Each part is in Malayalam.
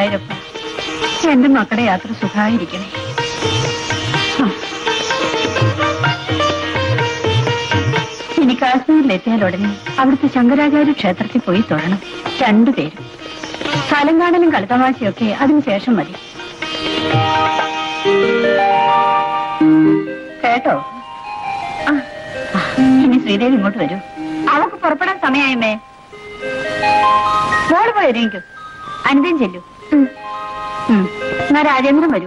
ഗുരുവായൂരപ്പ എന്റെ മക്കളുടെ യാത്ര സുഖമായിരിക്കണേ ആ. ഇനി കാശ്മീരിലെത്തിയാൽ ഉടനെ അവിടുത്തെ ശങ്കരാചാര്യ ക്ഷേത്രത്തിൽ പോയി തൊഴണം രണ്ടുപേരും സ്ഥലം കാണലും കളിത്തമാശയൊക്കെ അതിനുശേഷം മതി കേട്ടോ ആ, ആ, ഇനി ശ്രീദേവി ഇങ്ങോട്ട് വരൂ അവക്ക് പുറപ്പെടാൻ സമയമായമേ മോള് പോയി ഒരുങ്ങിക്കോ അനിതയും ചെല്ലു എന്നാ രാജേന്ദ്രൻ വരൂ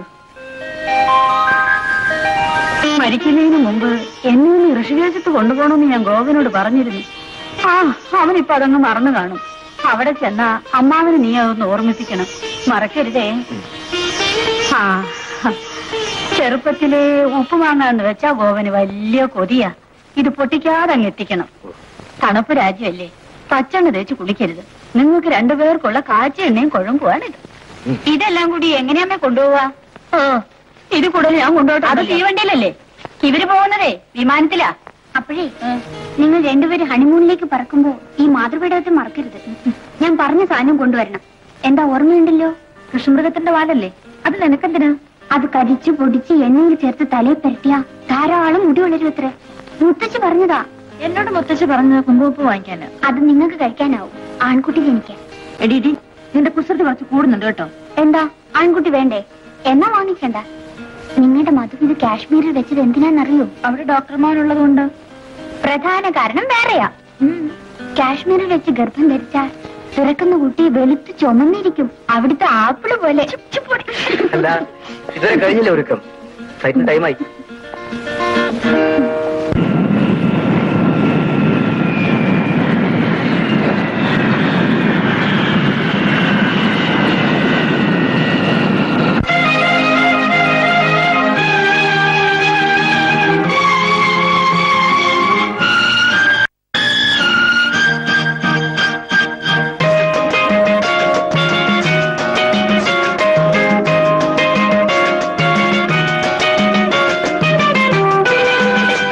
മരിക്കുന്നതിന് മുമ്പ് എന്നെ ഒന്ന് ഋഷികേശത്ത് കൊണ്ടുപോകണമെന്ന് ഞാൻ ഗോപനോട് പറഞ്ഞിരുന്നു ആ അവനിപ്പോ അതങ്ങ് മറന്നു കാണും അവിടെ ചെന്നാ അമ്മാവന് നീ അതൊന്ന് ഓർമ്മിപ്പിക്കണം മറക്കരുതേ ആ ചെറുപ്പത്തിലെ ഉപ്പ് വാങ്ങാന്ന് വെച്ചാ ഗോവന് വലിയ കൊതിയാ ഇത് പൊട്ടിക്കാതെ അങ്ങ് എത്തിക്കണം തണുപ്പ് രാജ്യമല്ലേ പച്ചെണ്ണ തേച്ച് കുളിക്കരുത് നിങ്ങൾക്ക് രണ്ടുപേർക്കുള്ള കാച്ച എണ്ണയും കുഴമ്പുവാണിത് ഇതെല്ലാം കൂടി എങ്ങനെയാമ്മേ കൊണ്ടുപോവാ ഓ ഇത് കൂടുതൽ ഞാൻ കൊണ്ടുപോട്ടെ അത് തീവണ്ടിയിലല്ലേ ഇവര് പോകുന്നതേ വിമാനത്തിലാ അപ്പോഴേ നിങ്ങൾ രണ്ടുപേരും ഹണിമൂണിലേക്ക് പറക്കുമ്പോ ഈ മാതൃപീഠത്തിൽ മറക്കരുത് ഞാൻ പറഞ്ഞ സാധനം കൊണ്ടുവരണം എന്താ ഓർമ്മയുണ്ടല്ലോ കൃഷ്ണമൃഗത്തിന്റെ വാലല്ലേ അത് നിനക്കെന്തിനാ അത് കരിച്ചു പൊടിച്ച് എണ്ണയിൽ ചേർത്ത് തലയിൽ പരട്ടിയ ധാരാളം മുടി വളരും അത്രേ മുത്തച്ഛി പറഞ്ഞതാ എന്നോട് മുത്തശ്ശി പറഞ്ഞ കുങ്കുമപ്പ് വാങ്ങിക്കാന് അത് നിങ്ങൾക്ക് കഴിക്കാനാവും ആൺകുട്ടി ജനിക്കാൻ എടീടി നിന്റെ കുസൃതി കുറച്ച് കൂടുന്നുണ്ട് കേട്ടോ എന്താ ആൺകുട്ടി വേണ്ടേ എന്നാ വാങ്ങിക്കണ്ട നിങ്ങളുടെ മധു ഇത് കാശ്മീരിൽ വെച്ചത് എന്തിനാന്നറിയോ അവിടെ ഡോക്ടർമാരുള്ളത് കൊണ്ട് പ്രധാന കാരണം വേറെയാ കാശ്മീരിൽ വെച്ച് ഗർഭം ധരിച്ചാൽ പിറക്കുന്ന കുട്ടി വെളുത്ത് ചുമന്നിരിക്കും അവിടുത്തെ ആപ്പിള് പോലെ അല്ല ഇതുവരെ കഴിഞ്ഞില്ല ഒരുക്കം ഫ്ലൈറ്റിന് ടൈമായി ആ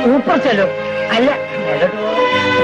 ऊपर चलो അല്ല മേലോട്ട് പോ.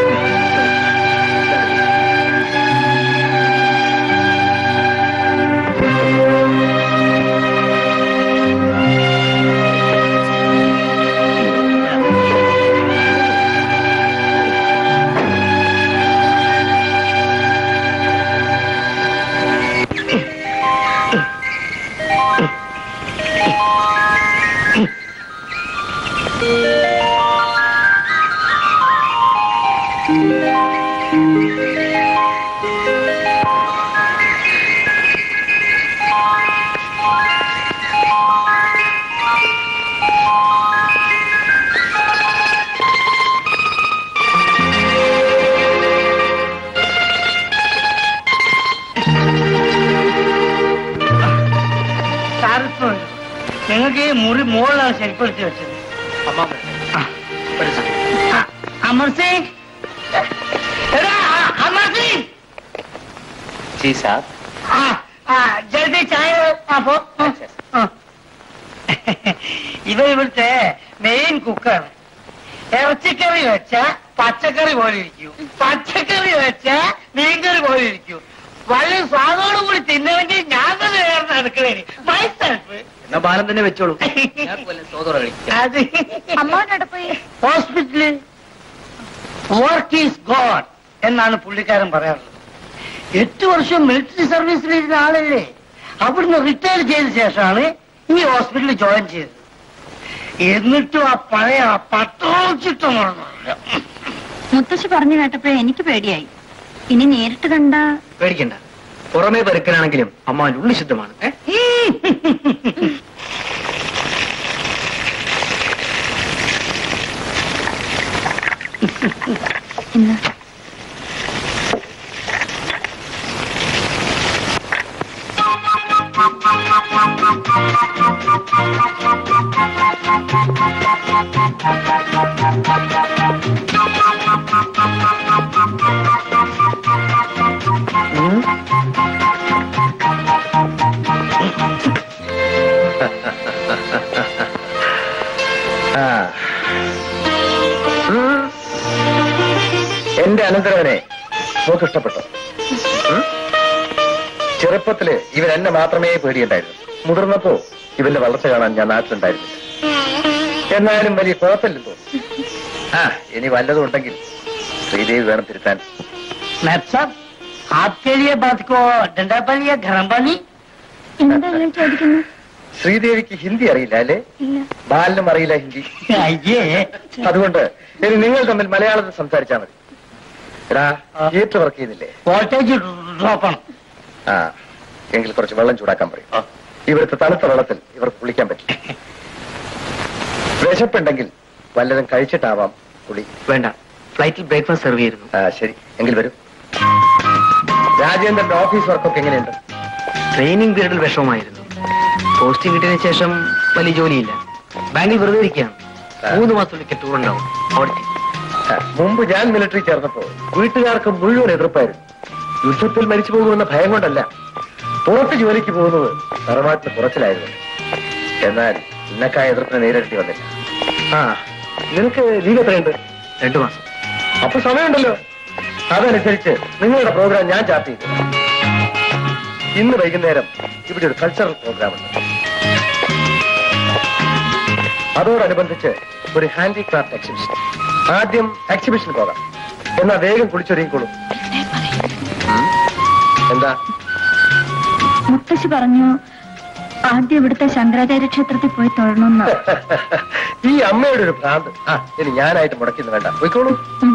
സാറിപ്പുണ്ട് നിങ്ങൾക്ക് ഈ മുറി മുകളിലാണ് ശരിപ്പെടുത്തി വെച്ചത് അമ്മാമ ഒരു second. ആ, അമർ സിംഗ് എടാ, ആ, അമർ സിംഗ് ജി സാർ ആ, ആ, ജൽദി ചായ ആ, പോ. ആ, ആ. ഇവ ഇവിടുത്തെ മെയിൻ കുക്കാണ് ഇറച്ചിക്കറി വെച്ച പച്ചക്കറി പോലെ ഇരിക്കും പച്ചക്കറി വെച്ച മീൻകറി പോലെ ഇരിക്കും വളരെ സ്വാദോടു കൂടി തിന്നണമെങ്കിൽ ഞാൻ തന്നെ വേറെ അടുക്കളയിൽ മൈ സെൽഫ് എന്നാ ബാലൻ തന്നെ വെച്ചോളൂ ഞാൻ പോലെ സോദറ കഴിക്കാം അത് അമ്മാവനോട് പോയി ഹോസ്പിറ്റലിൽ വർക്ക് ഈസ് ഗോഡ് എന്നാണ് പുള്ളിക്കാരൻ പറയാറുള്ളത് എട്ട് വർഷം മിലിറ്ററി സർവീസിലിരുന്ന ആളല്ലേ അവിടുന്ന് റിട്ടയർ ചെയ്ത ശേഷമാണ് ഈ ഹോസ്പിറ്റലിൽ ജോയിൻ ചെയ്തത് എന്നിട്ടും ആ പഴയ ആ പത്രോൾ ചിട്ടം മറന്നില്ല മുത്തശ്ശി പറഞ്ഞു കേട്ടപ്പോഴേ എനിക്ക് പേടിയായി ഇനി നേരിട്ട് കണ്ട പേടിക്കണ്ട പുറമേ പെരുക്കനാണെങ്കിലും അമ്മാവിന്റെ ഉള്ളി ശുദ്ധമാണ് ഏ? ഇന്ന് ഉം. ആ. ഉം. എന്റെ അനന്തരവനെ നോക്ക് ഇഷ്ടപ്പെട്ടു ഉം? ചെറുപ്പത്തില് ഇവൻ എന്നെ മാത്രമേ പേടിയുണ്ടായിരുന്നു മുതിർന്നപ്പോ ഇവന്റെ വളർച്ച കാണാൻ ഞാൻ നാട്ടിലുണ്ടായിരുന്നു എന്നാലും വലിയ കുഴപ്പമില്ലെന്ന് തോന്നുന്നു ആ ഇനി വല്ലതും ഉണ്ടെങ്കിൽ ശ്രീദേവി വേണം തിരുത്താൻ मैम साहब आपके लिए बात को डंडा पानी या गरम पानी എന്താ ഇങ്ങനെ ചോദിക്കുന്നു ശ്രീദേവിക്ക് ഹിന്ദി അറിയില്ല അല്ലേ ഇല്ല ബാലിനും അറിയില്ല ഹിന്ദി आइए അതുകൊണ്ട് ഇനി നിങ്ങൾ തമ്മിൽ മലയാളത്തിൽ സംസാരിച്ചാൽ മതി എടാ തിയേറ്റർ വർക്ക് ചെയ്യുന്നില്ലേ വോൾട്ടേജ് ഡ്രോപ്പ് ആണ് ആ എങ്കിൽ കുറച്ച് വെള്ളം ചൂടാക്കാൻ പറയും ഇവിടുത്തെ തണുത്ത വെള്ളത്തിൽ ഇവർക്ക് കുളിക്കാൻ പറ്റില്ല വിശപ്പുണ്ടെങ്കിൽ വല്ലതും കഴിച്ചിട്ടാവാം കുളി വേണ്ട ഫ്ലൈറ്റിൽ ബ്രേക്ക്ഫാസ്റ്റ് സെർവ് ചെയ്തിരുന്നു ആ ശരി എങ്കിൽ വരൂ രാജേന്ദ്രന്റെ ഓഫീസ് വർക്കൊക്കെ എങ്ങനെയുണ്ട് ട്രെയിനിങ് പീരീഡിൽ വിഷമമായിരുന്നു പോസ്റ്റിംഗ് കിട്ടിയതിനു ശേഷം വലിയ ജോലിയില്ല ബാങ്കിൽ വെറുതെ ഇരിക്കുകയാണ് മൂന്ന് മാസത്തിലേക്ക് ടൂർ ഉണ്ടാവും അവിടെ ആ, മുമ്പ് ഞാൻ മിലിറ്ററി ചേർന്നപ്പോ വീട്ടുകാർക്ക് മുഴുവൻ എതിർപ്പായിരുന്നു യുദ്ധത്തിൽ മരിച്ചു പോകുമെന്ന ഭയം കൊണ്ടല്ല പുറത്ത് ജോലിക്ക് പോകുന്നത് തറവാട്ടിന് കുറച്ചിലായിരുന്നു എന്നാൽ ഇന്നക്കായ എതിർപ്പിനെ നേരിടേണ്ടി വന്നില്ല ആ നിനക്ക് ലീവ് എത്രയുണ്ട് രണ്ടു മാസം അപ്പൊ സമയമുണ്ടല്ലോ അതനുസരിച്ച് നിങ്ങളുടെ പ്രോഗ്രാം ഞാൻ ചാർട്ട് ചെയ്തു ഇന്ന് വൈകുന്നേരം ഇവിടെ ഒരു കൾച്ചറൽ പ്രോഗ്രാം ഉണ്ട് അതോടനുബന്ധിച്ച് ഒരു ഹാൻഡിക്രാഫ്റ്റ് എക്സിബിഷൻ ആദ്യം എക്സിബിഷന് പോകാം എന്നാ വേഗം കുളിച്ചൊരുങ്ങിക്കോളും ഉം. എന്താ മുത്തശ്ശി പറഞ്ഞു ആദ്യം ഇവിടുത്തെ ശങ്കരാചാര്യ ക്ഷേത്രത്തിൽ പോയി തൊഴണമെന്ന് ഈ അമ്മയുടെ ഒരു ഭ്രാന്ത് ആ ഇനി ഞാനായിട്ട് മുടക്കുന്നു വേണ്ട പോയിക്കോളൂ ഉം.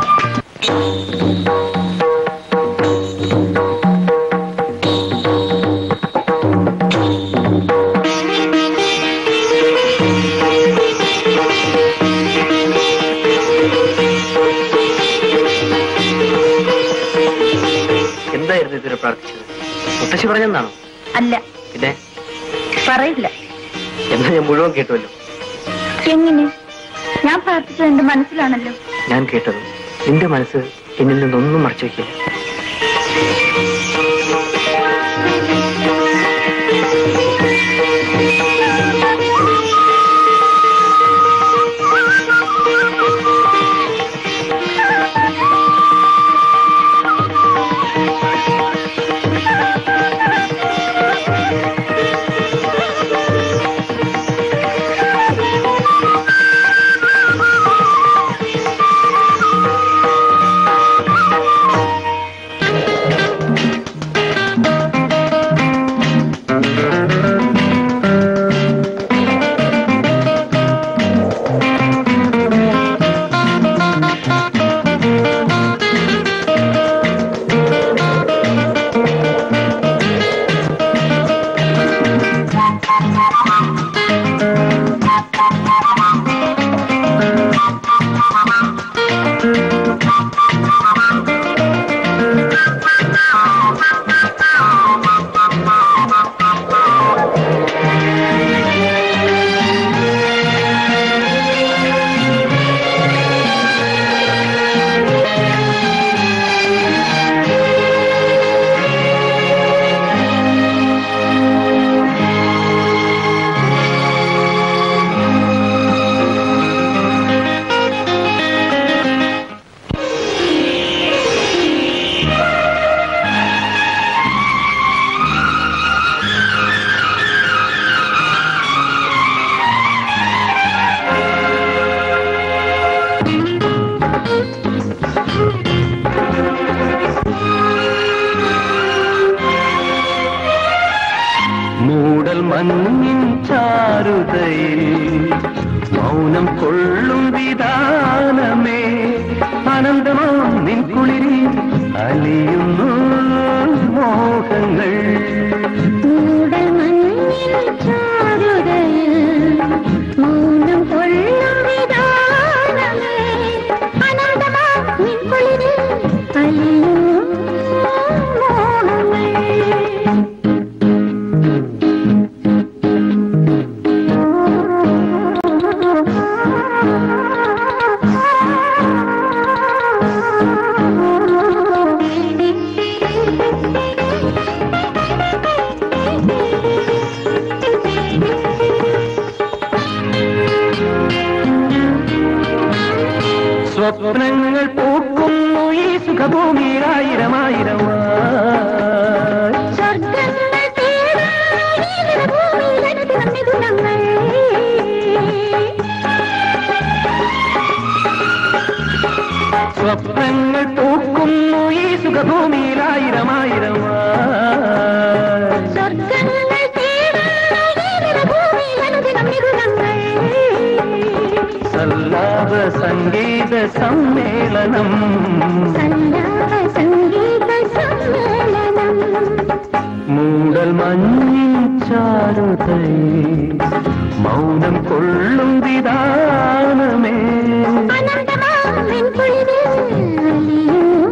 എന്തായിരുന്നു ഇതുവരെ പ്രാർത്ഥിച്ചത് മുത്തശ്ശി പറഞ്ഞെന്നാണോ അല്ല പിന്നെ പറയില്ല എന്നാ ഞാൻ മുഴുവൻ കേട്ടുവല്ലോ എങ്ങനെ ഞാൻ പ്രാർത്ഥിച്ചത് എന്റെ മനസ്സിലാണല്ലോ ഞാൻ കേട്ടത് നിന്റെ മനസ്സ് എന്നിൽ നിന്നൊന്നും മറച്ചു വയ്ക്കില്ല ചാരുതയിൽ മൗനം കൊള്ളും വിധാനമേ ആനന്ദമാം നിൻ കുളിരി അലിയുന്നു മോഹങ്ങൾ മൂടൽ മഞ്ഞിൽ ചാരുതയിൽ മൗനം കൊള്ളും വിധാനമേ അനന്തമാ നിൻകുളിരിൽ അലിയും മോഹങ്ങൾ സ്വപ്നങ്ങൾ പൂക്കുന്നു ഈ സുഖഭൂമിയിൽ ആയിരമായിരം സ്വർഗ്ഗങ്ങൾ തേടുന്ന ഈ ഭൂമിയിലനുദിനം മിഥുനങ്ങൾ സ്വപ്നങ്ങൾ പൂക്കുന്നു ഈ സുഖഭൂമിയിൽ ആയിരമായിരം സ്വർഗ്ഗങ്ങൾ തേടുന്ന ഈ ഭൂമിയിലനുദിനം മിഥുനങ്ങൾ സല്ലാപ സംഗീത സമ്മേളനം സല്ലാപ സംഗീത സമ്മേളനം മൂടൽ മഞ്ഞിൻ ചാരുതയിൽ മൗനം കൊള്ളും വിധാനമേ അനന്തമാമിൻ കുളിരിൽ അലിയും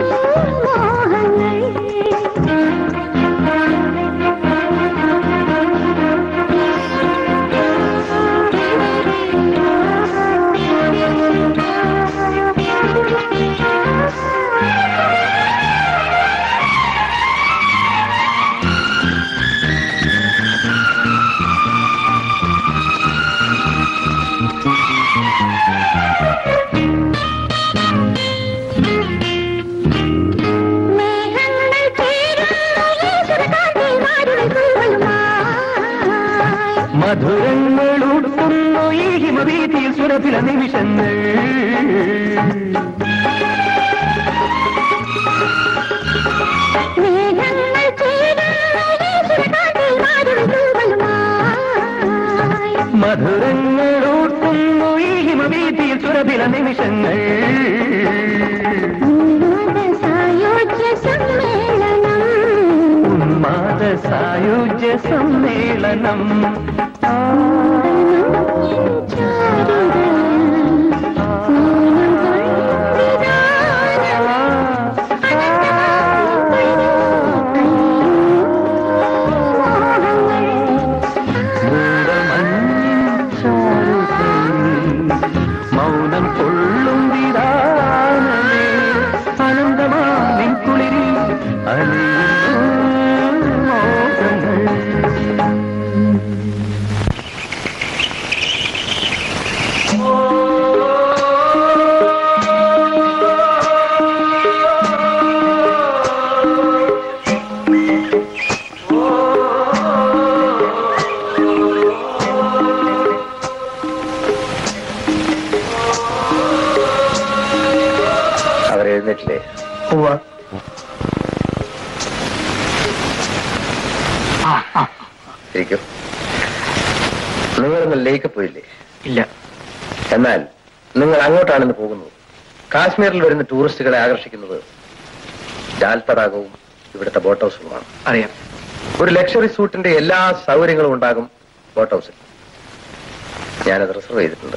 മേഘങ്ങൾ ചേരുന്നു ഈശ്വരകാന്തി മാരുകൾ കൊള്ളുമായി മധുരങ്ങൾ ഉടുക്കുന്നു ഈ ഹിമവീതിയിൽ സുരഭില നിമിഷങ്ങൾ മേഘങ്ങൾ ചേരുന്നു ഈശ്വരകാന്തി മാരുകൾ കൊള്ളുമായി മധുരങ്ങൾ ഊട്ടുന്നു ഈ ഹിമവീതിയിൽ സുരഭില നിമിഷങ്ങൾ ഉന്മാദ സായോജ്യ സമ്മേളനം ഉന്മാദ സായുജ്യ സമ്മേളനം മൗനം കൊള്ളും വിധാനമേ അനന്തമാ നിൻ കുളിരി അലിയുന്നു മോഹങ്ങൾ അവർ എഴുന്നേറ്റില്ലേ ഇരിക്കും നിങ്ങളിന്ന് ലേക്ക് പോയില്ലേ ഇല്ല എന്നാൽ നിങ്ങൾ അങ്ങോട്ടാണെന്ന് പോകുന്നത് കാശ്മീരിൽ വരുന്ന ടൂറിസ്റ്റുകളെ ആകർഷിക്കുന്നത് ജാൽ തടാകവും ഇവിടുത്തെ ബോട്ട് ഹൗസുകളുമാണ് അറിയാം ഒരു ലക്ഷറി സൂട്ടിന്റെ എല്ലാ സൗകര്യങ്ങളും ഉണ്ടാകും ബോട്ട് ഹൗസിൽ ഞാനത് റിസർവ് ചെയ്തിട്ടുണ്ട്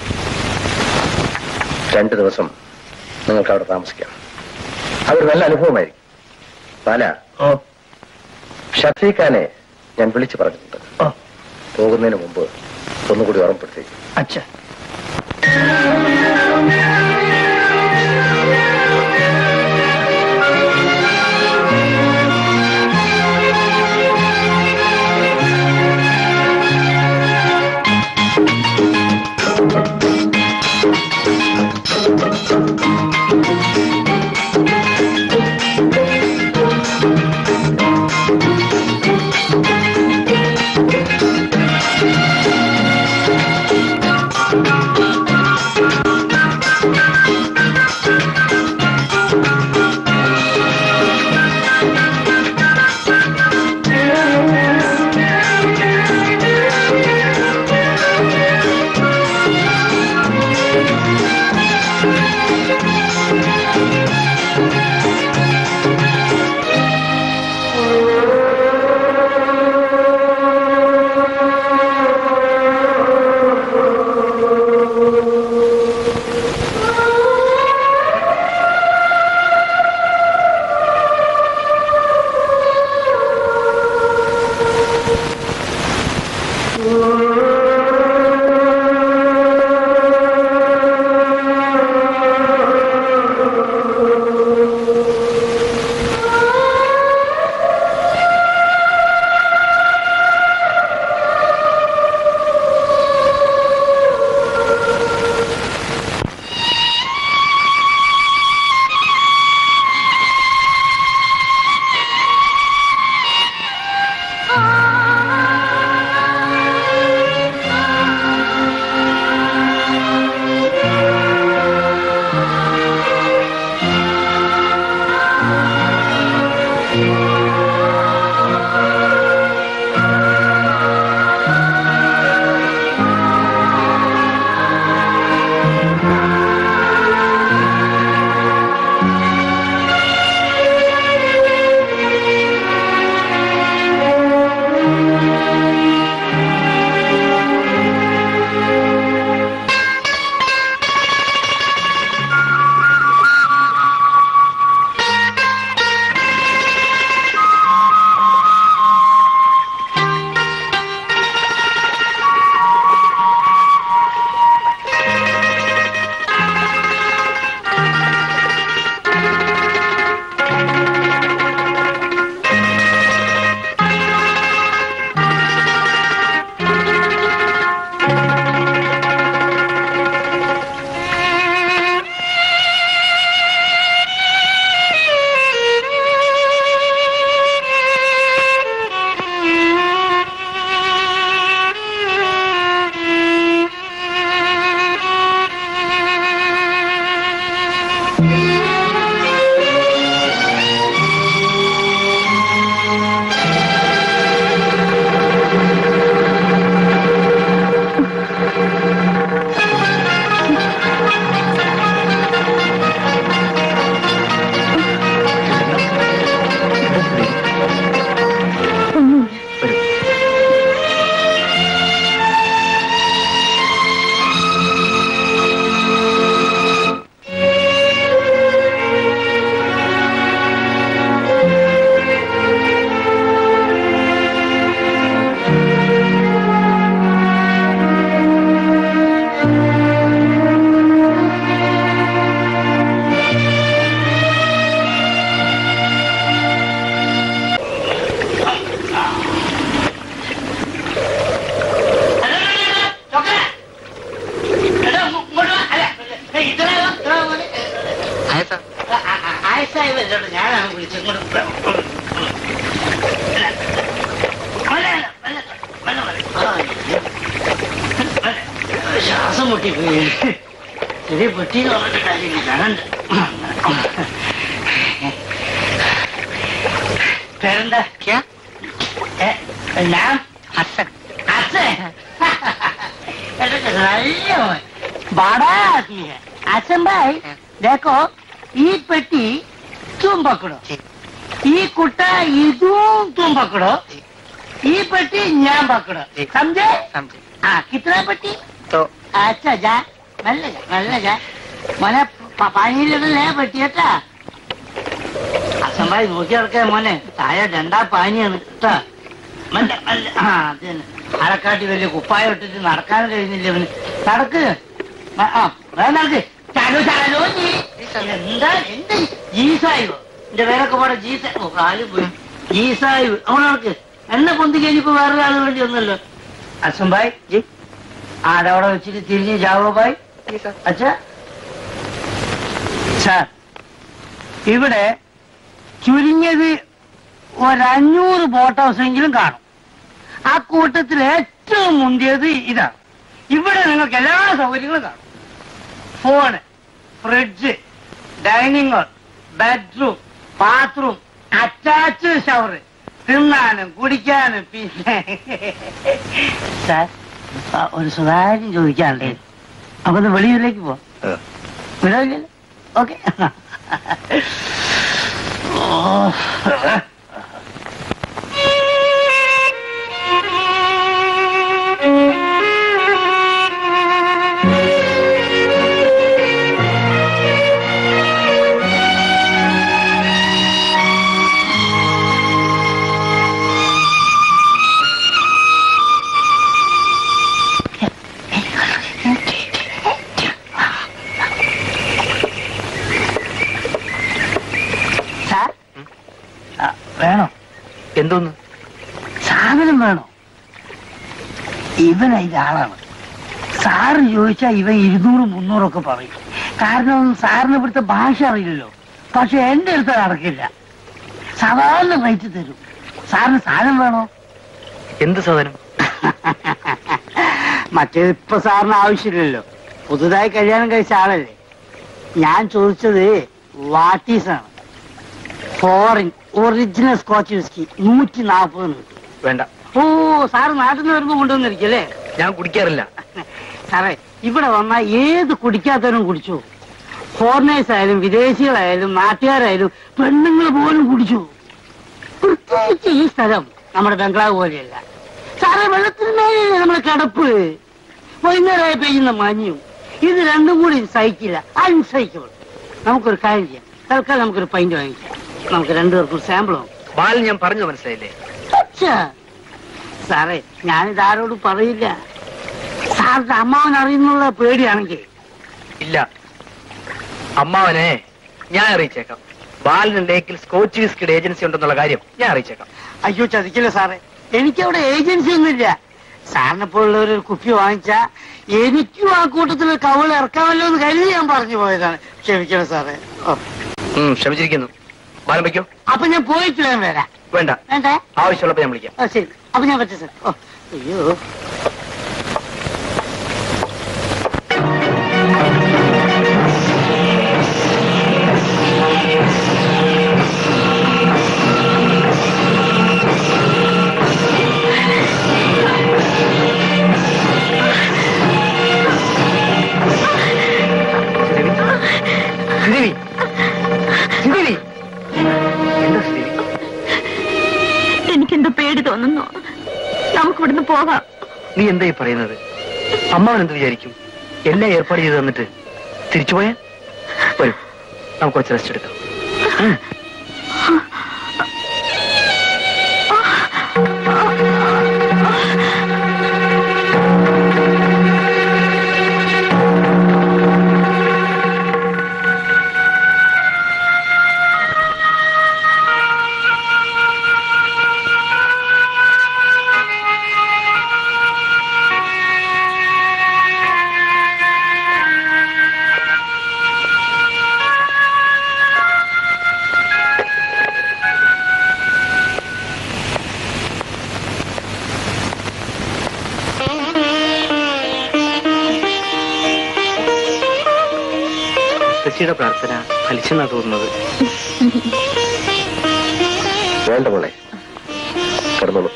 രണ്ട് ദിവസം നിങ്ങൾക്ക് അവിടെ താമസിക്കാം അതൊരു നല്ല അനുഭവമായിരിക്കും പാല ഓ ഷഫീഖാനെ ഞാൻ വിളിച്ചു പറഞ്ഞിട്ടുണ്ട് ഓ പോകുന്നതിന് മുമ്പ് ഒന്നുകൂടി ഓർമ്മപ്പെടുത്തേക്കും അച്ഛ ും ആയസായല്ലോ ഞാനാണ് വിളിച്ചത് ഇങ്ങോട്ട് വ- വല്ല, വല്ല, വല്ല, വല്ല. ആ, വല്ല. ശ്വാസം മുട്ടിപ്പോയി ചെറിയ പെട്ടി പറഞ്ഞിട്ട് കാര്യമില്ല കറണ്ട് പേരെന്താ ഏ, ഞാൻ ഹസൻ ഹസൻ നല്ല മോൻ. बड़ा आदमी है आसम भाई देखो ಈ ಪೆಟ್ಟಿ तुम पकड़ो ಈ ಕುಟ್ಟ ಇದು तुम पकड़ो ಈ ಪೆಟ್ಟಿ ഞാൻ पकड़ो समझे समझे हाँ कितना पट्टी तो अच्छा जा നല്ല जा നല്ല जा മോനെ പ- പനിയിലിടല്ലേ പറ്റി കേട്ടാ അസംഭായി നോക്കി നടക്കാൻ മോനെ താഴെ രണ്ടാ പാനിയാണ് കേട്ടാ മല്ല മല്ല ആ അത് തന്നെ ആളക്കാട്ടി വലിയ കുപ്പായം ഇട്ടിട്ട് നടക്കാൻ കഴിഞ്ഞില്ല അവന് നടക്ക് മ- ആ വേഗം നടക്ക് ചാലു ചാലു നീ എന്താ എന്ത് ജീസായോ എന്റെ പേരൊക്കെ പാടെ ജീസ ഓ കാല് പോയി ജീസായു അവൻ നടക്ക് എന്നെ പൊന്തി കഴിഞ്ഞപ്പോ വേറെ ആള് വേണ്ടി ഒന്നല്ലോ അസംഭായ് ജി ആടവിടെ വെച്ചിട്ട് തിരിഞ്ഞ് ജാവോ ബായ് അച്ഛാ സാർ ഇവിടെ ചുരുങ്ങിയത് ഒരഞ്ഞൂറ് ബോട്ട് ഹൗസെങ്കിലും കാണും ആ കൂട്ടത്തിൽ ഏറ്റവും മുന്തിയത് ഇതാണ് ഇവിടെ നിങ്ങൾക്ക് എല്ലാ സൗകര്യങ്ങളും കാണും phone fridge dining hall bedroom bathroom attach shower തിന്നാനും കുടിക്കാനും പിന്നെ സാർ ആ, ഒരു സുതാര്യം ചോദിക്കാണ്ടേ അപ്പൊ ഒന്ന് വെളിയിലേക്ക് പോ വിടില്ലല്ലോ ഓക്കെ സാർ ആ, വേണോ എന്തോന്ന് സാധനം വേണോ ഇവൻ അതിന്റെ ആളാണ് സാറ് ചോദിച്ചാൽ ഇവൻ ഇരുന്നൂറ് മുന്നൂറൊക്കെ പറയും കാരണം സാറിന് ഇവിടുത്തെ ഭാഷ അറിയില്ലല്ലോ പക്ഷെ എന്റെ അടുത്ത് നടക്കില്ല സാധാരണ റേറ്റ് തരും സാറിന് സാധനം വേണോ എന്ത് സാധനം മറ്റേത് ഇപ്പൊ സാറിന് ആവശ്യമില്ലല്ലോ പുതുതായി കല്യാണം കഴിച്ച ആളല്ലേ ഞാൻ ചോദിച്ചത് വാട്ടീസാണ് ഫോറിൻ ഒറിജിനൽ സ്കോച്ച് വിസ്കി നൂറ്റി നാൽപ്പത് കിട്ടും വേണ്ട ഓ സാറ് നാട്ടിൽ നിന്ന് വരുമ്പോ കൊണ്ടുവന്നിരിക്കല്ലേ ഞാൻ കുടിക്കാറില്ല സാറേ ഇവിടെ വന്നാൽ ഏത് കുടിക്കാത്തവരും കുടിച്ചു ഫോറിനേഴ്സ് ആയാലും വിദേശികളായാലും നാട്ടുകാരായാലും പെണ്ണുങ്ങൾ പോലും കുടിച്ചു പ്രത്യേകിച്ച് ഈ സ്ഥലം നമ്മുടെ ബംഗ്ലാവ് പോലെയല്ല സാറേ വെള്ളത്തിന് മേലെയല്ലേ നമ്മുടെ കിടപ്പ് വൈകുന്നേരമായി പെയ്യുന്ന മഞ്ഞും ഇത് രണ്ടും കൂടി സഹിക്കില്ല അൺസഹിക്കബിൾ നമുക്കൊരു കാര്യം ചെയ്യാം തൽക്കാലം നമുക്കൊരു പൈന്റ് വാങ്ങിക്കാം നമുക്ക് രണ്ടുപേർക്കും സാമ്പിൾ നോക്കാം ബാലൻ ഞാൻ പറഞ്ഞു മനസ്സിലായില്ലേ അച്ഛാ. സാറേ ഞാനിത് ആരോടും പറയില്ല സാറിന്റെ അമ്മാവൻ അറിയുന്നുള്ള പേടിയാണെങ്കിൽ ഇല്ല അമ്മാവനെ ഞാൻ അറിയിച്ചേക്കാം ബാലൻ ലേക്കിൽ സ്കോച്ച് വിസ്കിയുടെ ഏജൻസി ഉണ്ടെന്നുള്ള കാര്യം ഞാൻ അറിയിച്ചേക്കാം അയ്യോ ചതിക്കില്ല സാറേ എനിക്കവിടെ ഏജൻസി ഒന്നുമില്ല സാറിനെ പോലുള്ള ഒരു കുപ്പി വാങ്ങിച്ചാ എനിക്കും ആ കൂട്ടത്തിൽ കവൾ ഇറക്കാമല്ലോ എന്ന് കരുതി ഞാൻ പറഞ്ഞു പോയതാണ് ക്ഷമിക്കണം സാറേ ഓ ഉം, ക്ഷമിച്ചിരിക്കുന്നു ബാലൻ വയ്ക്കോ അപ്പൊ ഞാൻ പോയിട്ട് വേണം വരാം വേണ്ട വേണ്ടേ ആവശ്യമുള്ളപ്പോ ഞാൻ വിളിക്കാം ആ ശരി അപ്പൊ ഞാൻ പറ്റും സാർ ഓ അയ്യോ ശ്രീദേവി ശ്രീദേവി എന്താ ശ്രീദേവി എനിക്കെന്തോ പേടി തോന്നുന്നു നമുക്ക് ഇവിടുന്ന് പോകാം നീ എന്തായി പറയുന്നത് അമ്മാവൻ എന്ത് വിചാരിക്കും എല്ലാം ഏർപ്പാട് ചെയ്ത് തന്നിട്ട് തിരിച്ചുപോയാ വരും നമുക്ക് കുറച്ച് റെസ്റ്റ് എടുക്കാം ഉം. ശശിയുടെ പ്രാർത്ഥന ഫലിച്ചെന്നാ തോന്നുന്നത് വേണ്ട മോളെ കിടന്നോളൂ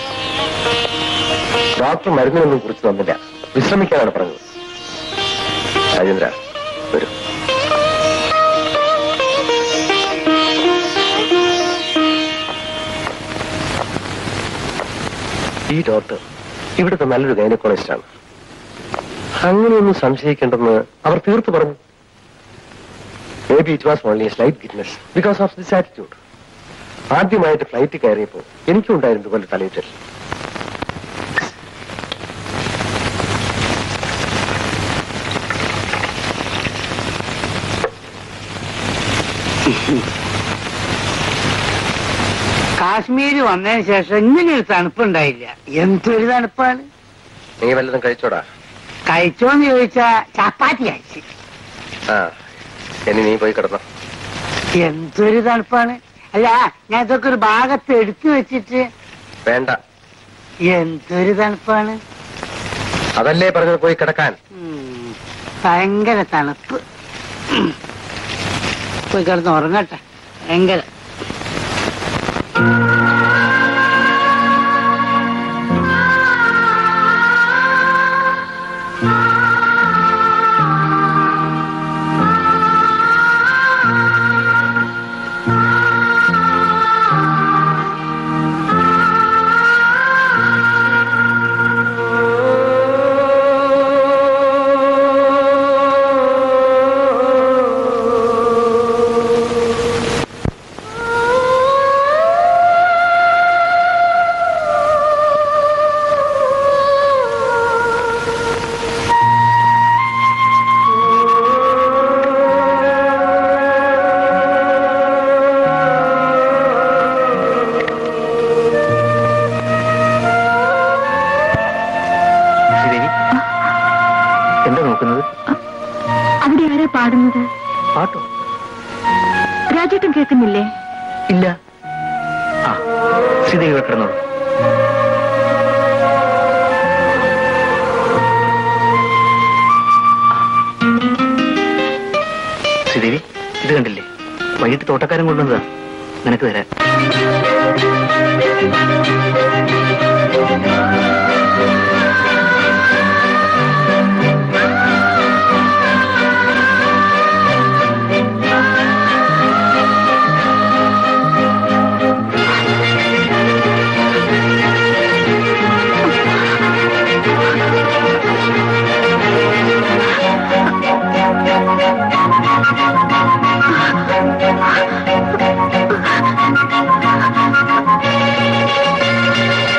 ഡോക്ടർ മരുന്നിനൊന്നും കുറിച്ച് തന്നില്ല വിശ്രമിക്കാനാണ് പറഞ്ഞത് രാജേന്ദ്ര വരൂ ഈ ഡോക്ടർ ഇവിടുത്തെ നല്ലൊരു ഗൈനക്കോളജിസ്റ്റാണ് അങ്ങനെയൊന്നും സംശയിക്കേണ്ടെന്ന് അവർ തീർത്തു പറഞ്ഞു may be it was only slight giddiness because of this attitude ആദ്യമായിട്ട് ഫ്ലൈറ്റ് കയറിയപ്പോൾ എനിക്കും ഉണ്ടായിരുന്നു ഇതുപോലെ തലയിറ്റൽ കാശ്മീര് വന്നതിന് ശേഷം ഇങ്ങനെ ഒരു തണുപ്പുണ്ടായില്ല എന്തൊരു തണുപ്പാണ് നീ വല്ലതും കഴിച്ചോടാ കഴിച്ചോന്ന് ചോദിച്ചാ ചപ്പാത്തി കഴിച്ച് ആ ഇനി നീ പോയി കിടന്നോ എന്തൊരു തണുപ്പാണ് അല്ല ഞാൻ ഇതൊക്കെ ഒരു ഭാഗത്ത് എടുത്തു വെച്ചിട്ട് വേണ്ട എന്തൊരു തണുപ്പാണ് അതല്ലേ പറഞ്ഞത് പോയി കിടക്കാൻ ഉം, ഭയങ്കര തണുപ്പ് ഉം. പോയി കിടന്ന് ഉറങ്ങട്ടെ ഭയങ്കര ശ്രീദേവി എന്താ നോക്കുന്നത് അവിടെ ആരാ പാടുന്നത് പാട്ടോ രാജേട്ടൻ കേൾക്കുന്നില്ലേ ഇല്ല ആ ശ്രീദേവി ഇവിടെ കിടന്നോളൂ ശ്രീദേവി ഇത് കണ്ടില്ലേ വൈകിട്ട് തോട്ടക്കാരൻ കൊണ്ടുവന്നതാ നിനക്ക് തരാൻ ആ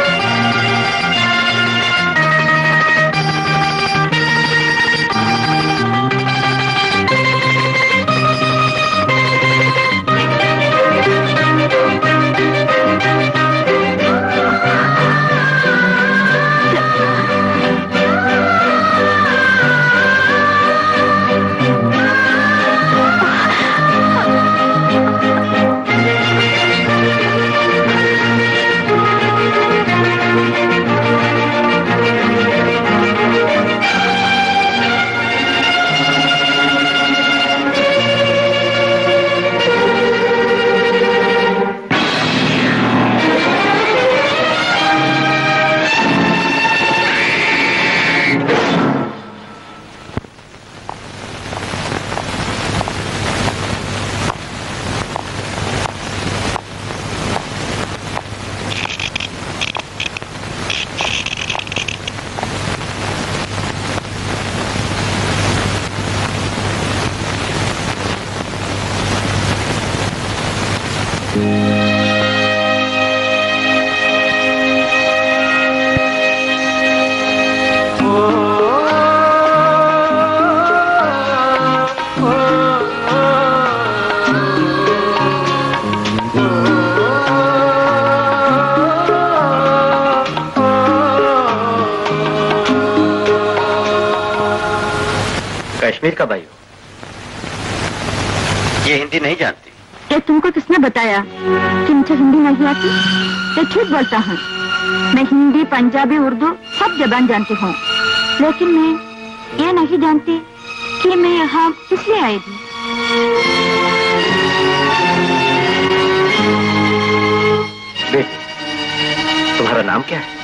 कश्मीर कब आई हो ये हिंदी नहीं जानती ये तुमको किसने बताया कि मुझे हिंदी नहीं आती ये ठीक बोलता हूँ मैं हिंदी पंजाबी उर्दू सब जबान जानती हूँ लेकिन मैं ये नहीं जानती कि मैं यहाँ किस लिए आई थी बेटी तुम्हारा नाम क्या है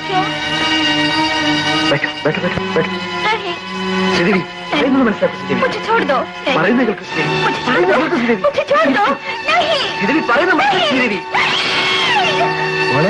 बैठो बैठो बैठो बैठो नहीं श्रीदेवी പറയുന്നത് മനസ്സിലാക്കും ശ്രീദേവി मुझे छोड़ दो പറയുന്നത് കേൾക്ക് ശ്രീദേവി मुझे छोड़ പറയുന്നത് दो കേൾക്ക് ശ്രീദേവി मुझे छोड़ दो नहीं ശ്രീദേവി പറയുന്നത് മനസ്സിലാക്കും ശ്രീദേവി മോളെ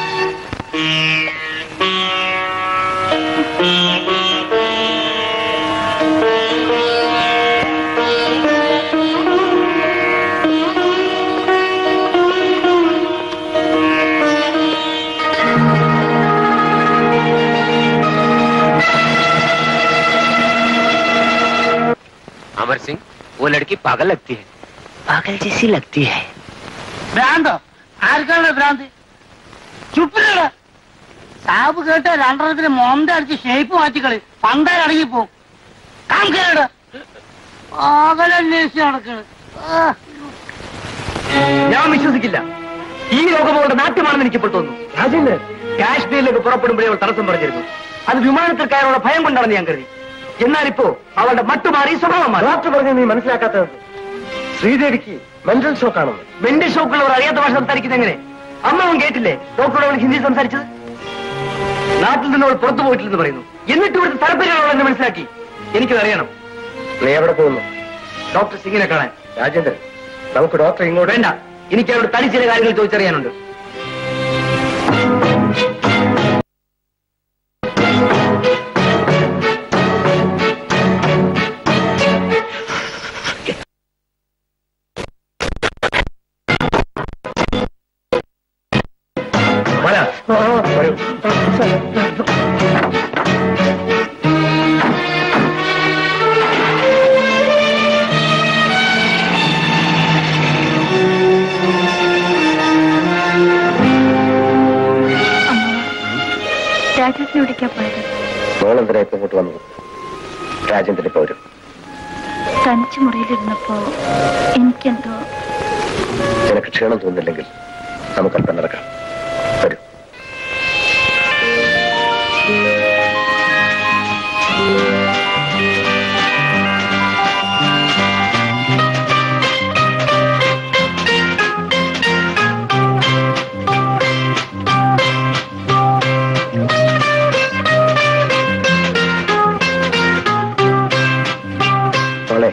अमर सिंह वो लड़की पागल लगती है पागल जैसी लगती है ഭ്രാന്തോ ആർക്കാണ് ഭ്രാന്ത് ചുപ്പിലട സാബ് കേട്ട രണ്ടെണ്ണത്തിന് മൊന്ത അടിച്ച് ഷേപ്പ് മാറ്റിക്കളി പണ്ടായി അടങ്ങിപ്പോവും കാണിക്കലട പാകലന്വേഷിച്ച് നടക്കണ് ആ. ഞാൻ വിശ്വസിക്കില്ല ഈ ലോകം അവളുടെ നാട്യമാണെന്ന് എനിക്ക് ഇപ്പോൾ തോന്നുന്നു രാജേന്ദ്രൻ കാശ്മീരിലേക്ക് പുറപ്പെടുമ്പോഴേ അവൾ തടസ്സം പറഞ്ഞിരുന്നു അത് വിമാനത്തിൽ കയറുള്ള ഭയം കൊണ്ടാണെന്ന് ഞാൻ കരുതി എന്നാൽ ഇപ്പോ അവളുടെ മട്ടുമാറി സ്വഭാവം മാറി ഡോക്ടർ പറഞ്ഞു നീ മനസ്സിലാക്കാത്തത് ശ്രീദേവിക്ക് മെന്റൽ ഷോക്ക് ആണെന്ന് മെന്റൽ ഷോക്കുള്ളവർ അറിയാത്ത ഭാഷ സംസാരിക്കുന്നത് എങ്ങനെ അമ്മ അവൻ കേട്ടില്ലേ ഡോക്ടറോട് അവൾ ഹിന്ദി സംസാരിച്ചത് നാട്ടിൽ നിന്ന് അവൾ പുറത്തു പോയിട്ടില്ലെന്ന് പറയുന്നു എന്നിട്ട് ഇവിടുത്തെ താല്പര്യമുള്ള എന്ന് മനസ്സിലാക്കി എനിക്കത് അറിയണം നീ എവിടെ പോകുന്നു ഡോക്ടർ സിംഗിനെ കാണാൻ രാജേന്ദ്രൻ നമുക്ക് ഡോക്ടർ ഇങ്ങോട്ട് വേണ്ട എനിക്ക് അവരുടെ തനി ചില കാര്യങ്ങൾ ചോദിച്ചറിയാനുണ്ട് വരാ. വരൂ. രാജേഷിനോടേക്കാ പോയത് മോളെന്തിനാ ഇപ്പൊ ഇങ്ങോട്ട് വന്നത് രാജേന്ദ്രൻ ഇപ്പൊ വരും തനിച്ച് മുറിയിലിരുന്നപ്പോ എനിക്കെന്തോ നിനക്ക് ക്ഷീണം തോന്നില്ലെങ്കിൽ നമുക്ക് അല്പം നടക്കാം വരൂ മോളെ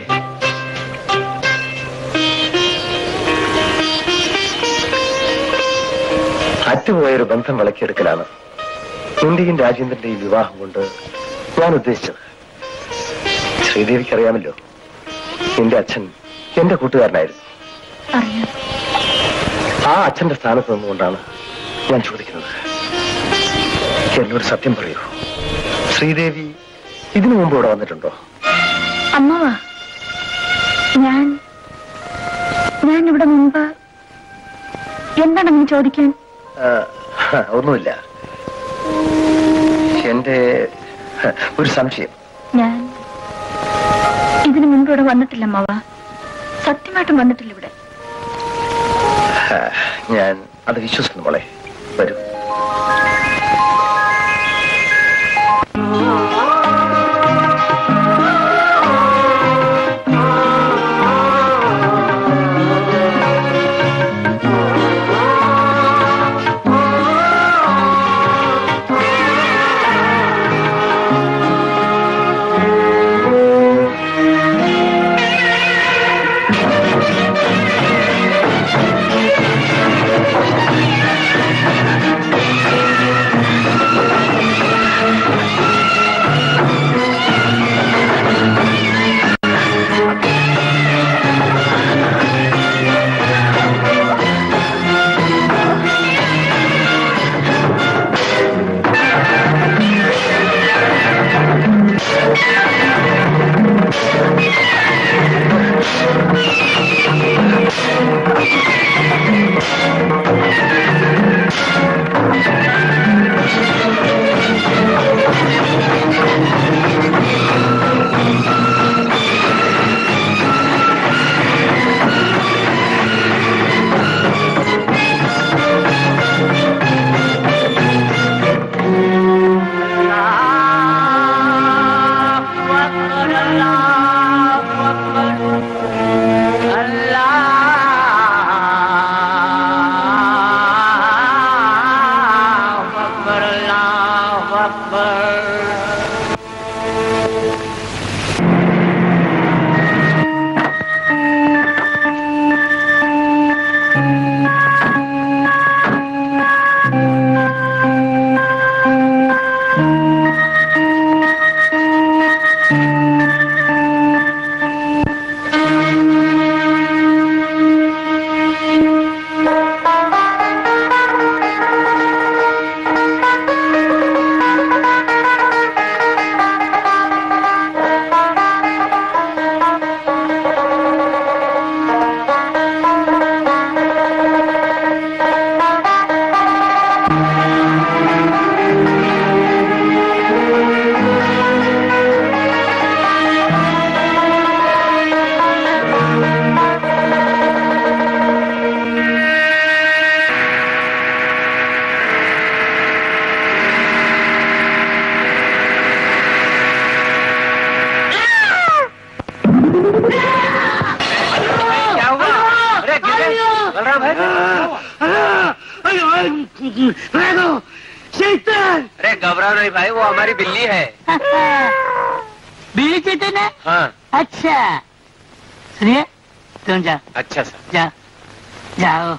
അറ്റുപോയൊരു ബന്ധം വിളക്കിയെടുക്കലാണ് ഇന്ത്യയും രാജേന്ദ്രന്റെയും വിവാഹം കൊണ്ട് ഞാൻ ഉദ്ദേശിച്ചത് ശ്രീദേവിക്ക് അറിയാമല്ലോ എന്റെ അച്ഛൻ എന്റെ കൂട്ടുകാരനായിരുന്നു അറിയാം ആ അച്ഛന്റെ സ്ഥാനത്ത് നിന്നുകൊണ്ടാണ് ഞാൻ ചോദിക്കുന്നത് എന്നോട് സത്യം പറയൂ ശ്രീദേവി ഇതിനു മുമ്പ് ഇവിടെ വന്നിട്ടുണ്ടോ അമ്മവാ ഞാൻ ഞാൻ ഇവിടെ മുമ്പ് എന്താണ് നീ ചോദിക്കാൻ ആ, ഒന്നുമില്ല എന്റെ ഒരു സംശയം ഞാൻ ഇതിനു മുൻപ് ഇവിടെ വന്നിട്ടില്ല അമ്മവ സത്യമായിട്ടും വന്നിട്ടില്ല ഇവിടെ ആ, ഞാൻ അത് വിശ്വസിക്കുന്നു മോളെ വരൂ अरे घबराओ नहीं भाई वो हमारी बिल्ली है बीड़ी चेतन है हाँ अच्छा सुनिए तुम जा अच्छा सर जा जाओ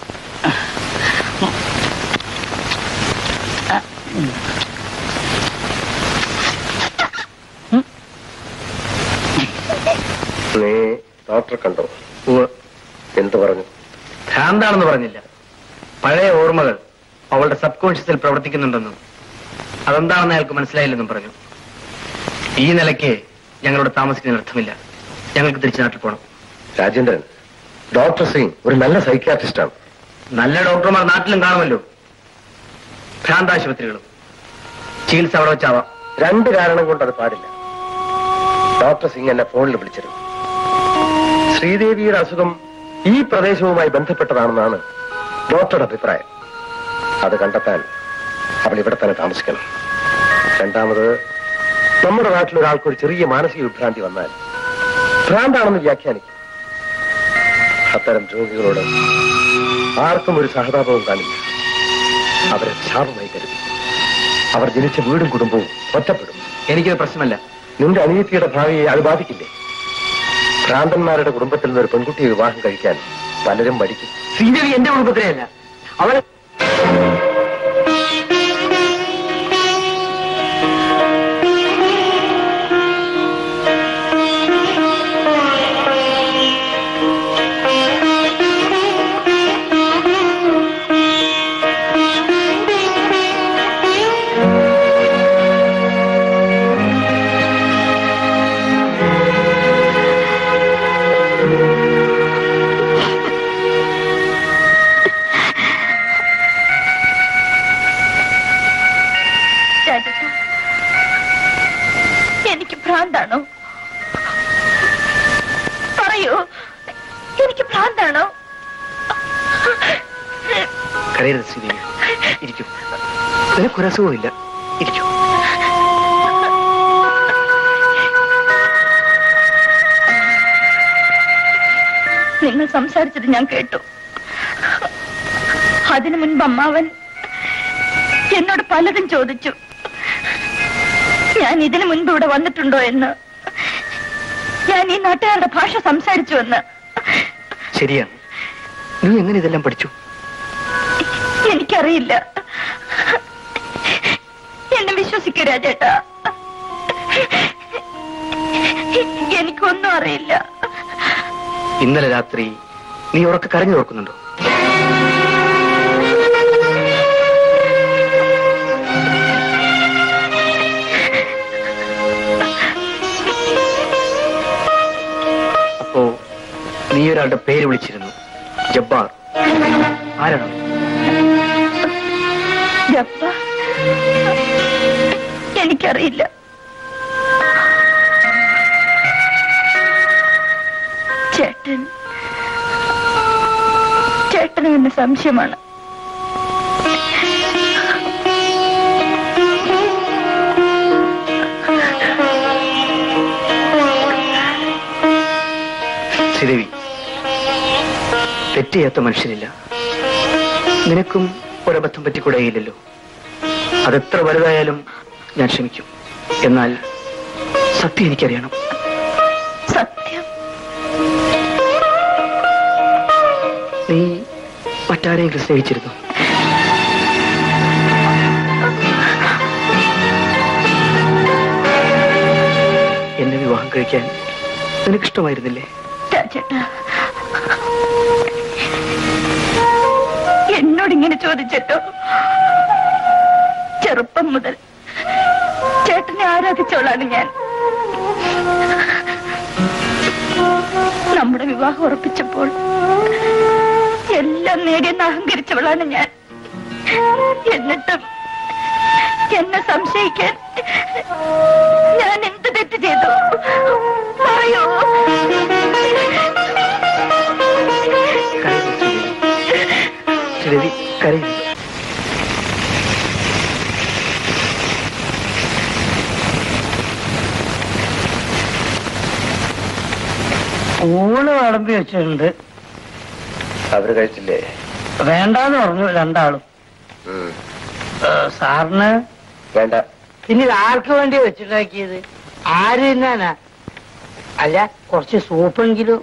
നീ ഡോക്ടറെ കണ്ടോ എന്ത് പറഞ്ഞു ഭ്രാന്താണെന്ന് പറഞ്ഞില്ല പഴയ ഓർമ്മകൾ അവളുടെ സബ് കോൺഷ്യസിൽ പ്രവർത്തിക്കുന്നുണ്ടെന്നും അതെന്താണെന്ന് അയാൾക്ക് മനസ്സിലായില്ലെന്നും പറഞ്ഞു ഈ നിലയ്ക്ക് ഞങ്ങളോട് താമസിക്കുന്നതിന് അർത്ഥമില്ല ഞങ്ങൾക്ക് തിരിച്ചു നാട്ടിൽ പോകണം രാജേന്ദ്രൻ ഡോക്ടർ സിംഗ് ഒരു നല്ല സൈക്യാട്രിസ്റ്റാണ് നല്ല ഡോക്ടർമാർ നാട്ടിലും കാണുമല്ലോ ഭ്രാന്താശുപത്രികളും ചികിത്സ അവിടെ വെച്ചാവാം രണ്ട് കാരണം കൊണ്ട് അത് പാടില്ല ഡോക്ടർ സിംഗ് എന്നെ ഫോണിൽ വിളിച്ചിരുന്നു ശ്രീദേവിയുടെ അസുഖം ഈ പ്രദേശവുമായി ബന്ധപ്പെട്ടതാണെന്നാണ് ഡോക്ടറുടെ അഭിപ്രായം അത് കണ്ടെത്താൻ അവൾ ഇവിടെ തന്നെ താമസിക്കണം രണ്ടാമത് നമ്മുടെ നാട്ടിൽ ഒരാൾക്ക് ഒരു ചെറിയ മാനസിക വിഭ്രാന്തി വന്നാൽ ഭ്രാന്താണെന്ന് വ്യാഖ്യാനിക്കും അത്തരം രോഗികളോട് ആർക്കും ഒരു സഹതാപവും കാണില്ല അവരെ ശാപമായി കരുതി അവർ ജനിച്ച വീടും കുടുംബവും ഒറ്റപ്പെടും എനിക്കത് പ്രശ്നമല്ല നിന്റെ അനിയത്തിയുടെ ഭാവിയെ അത് ബാധിക്കില്ലേ ഭ്രാന്തന്മാരുടെ കുടുംബത്തിൽ നിന്ന് ഒരു പെൺകുട്ടിയെ വിവാഹം കഴിക്കാൻ പലരും മടിക്കും ശ്രീദേവി എന്റെ കുടുംബത്തിലെയല്ല അവൾ രാജേട്ടാ എനിക്ക് ഭ്രാന്താണോ പറയൂ എനിക്ക് ഭ്രാന്താണോ കരയരുത് ശ്രീദേവി ഇരിക്കും നിനക്കൊരസുഖമില്ല ഇരിക്കും നിങ്ങൾ സംസാരിച്ചത് ഞാൻ കേട്ടു അതിനു മുൻപ് അമ്മാവൻ എന്നോട് പലതും ചോദിച്ചു ഞാൻ ഇതിനു മുൻപ് ഇവിടെ വന്നിട്ടുണ്ടോ എന്ന് ഞാൻ ഈ നാട്ടുകാരുടെ ഭാഷ സംസാരിച്ചു എന്ന് ശരിയാണ് നീ എങ്ങനെ ഇതെല്ലാം പഠിച്ചു എനിക്കറിയില്ല എന്നെ വിശ്വസിക്കൂ രാജേട്ടാ എനിക്കൊന്നും അറിയില്ല ഇന്നലെ രാത്രി നീ ഉറക്കെ കരഞ്ഞു ഓർക്കുന്നുണ്ടോ അപ്പോ നീ ഒരാളുടെ പേര് വിളിച്ചിരുന്നു ജബ്ബാർ ആരാണ് ജപ്പ എനിക്കറിയില്ല ചേട്ടൻ ചേട്ടന് എന്നെ സംശയമാണ് ശ്രീദേവി തെറ്റ് ചെയ്യാത്ത മനുഷ്യരില്ല നിനക്കും ഒരബദ്ധം പറ്റിക്കൂടെയില്ലല്ലോ അതെത്ര വലുതായാലും ഞാൻ ക്ഷമിക്കും എന്നാൽ സത്യം എനിക്കറിയണം സത്യം നീ മറ്റാരെങ്കിലും സ്നേഹിച്ചിരുന്നു എന്നെ വിവാഹം കഴിക്കാൻ നിനക്കിഷ്ടമായിരുന്നില്ലേ രാജേട്ടാ എന്നോട് ഇങ്ങനെ ചോദിച്ചിട്ടോ ചെറുപ്പം മുതൽ ചേട്ടനെ ആരാധിച്ചോളാണ് ഞാൻ നമ്മുടെ വിവാഹം ഉറപ്പിച്ചപ്പോൾ എല്ലാം നേടിയെന്ന് അഹങ്കരിച്ചവളാണ് ഞാൻ എന്നിട്ടും എന്നെ സംശയിക്കാൻ ഞാൻ എന്ത് തെറ്റ് ചെയ്തു പറയൂ കരയരുത് ശ്രീദേവി ശ്രീദേവി കരയരുത് ഊണ് വിളമ്പി വെച്ചിട്ടുണ്ട് അവര് കഴിച്ചില്ലേ വേണ്ടാന്ന് പറഞ്ഞു രണ്ടാളും ഉം. ഏ, സാറിന് വേണ്ട പിന്നെ ഇത് ആർക്ക് വേണ്ടി വെച്ചുണ്ടാക്കിയത് ആര് തിന്നാനാ അല്ല കുറച്ച് സൂപ്പെങ്കിലും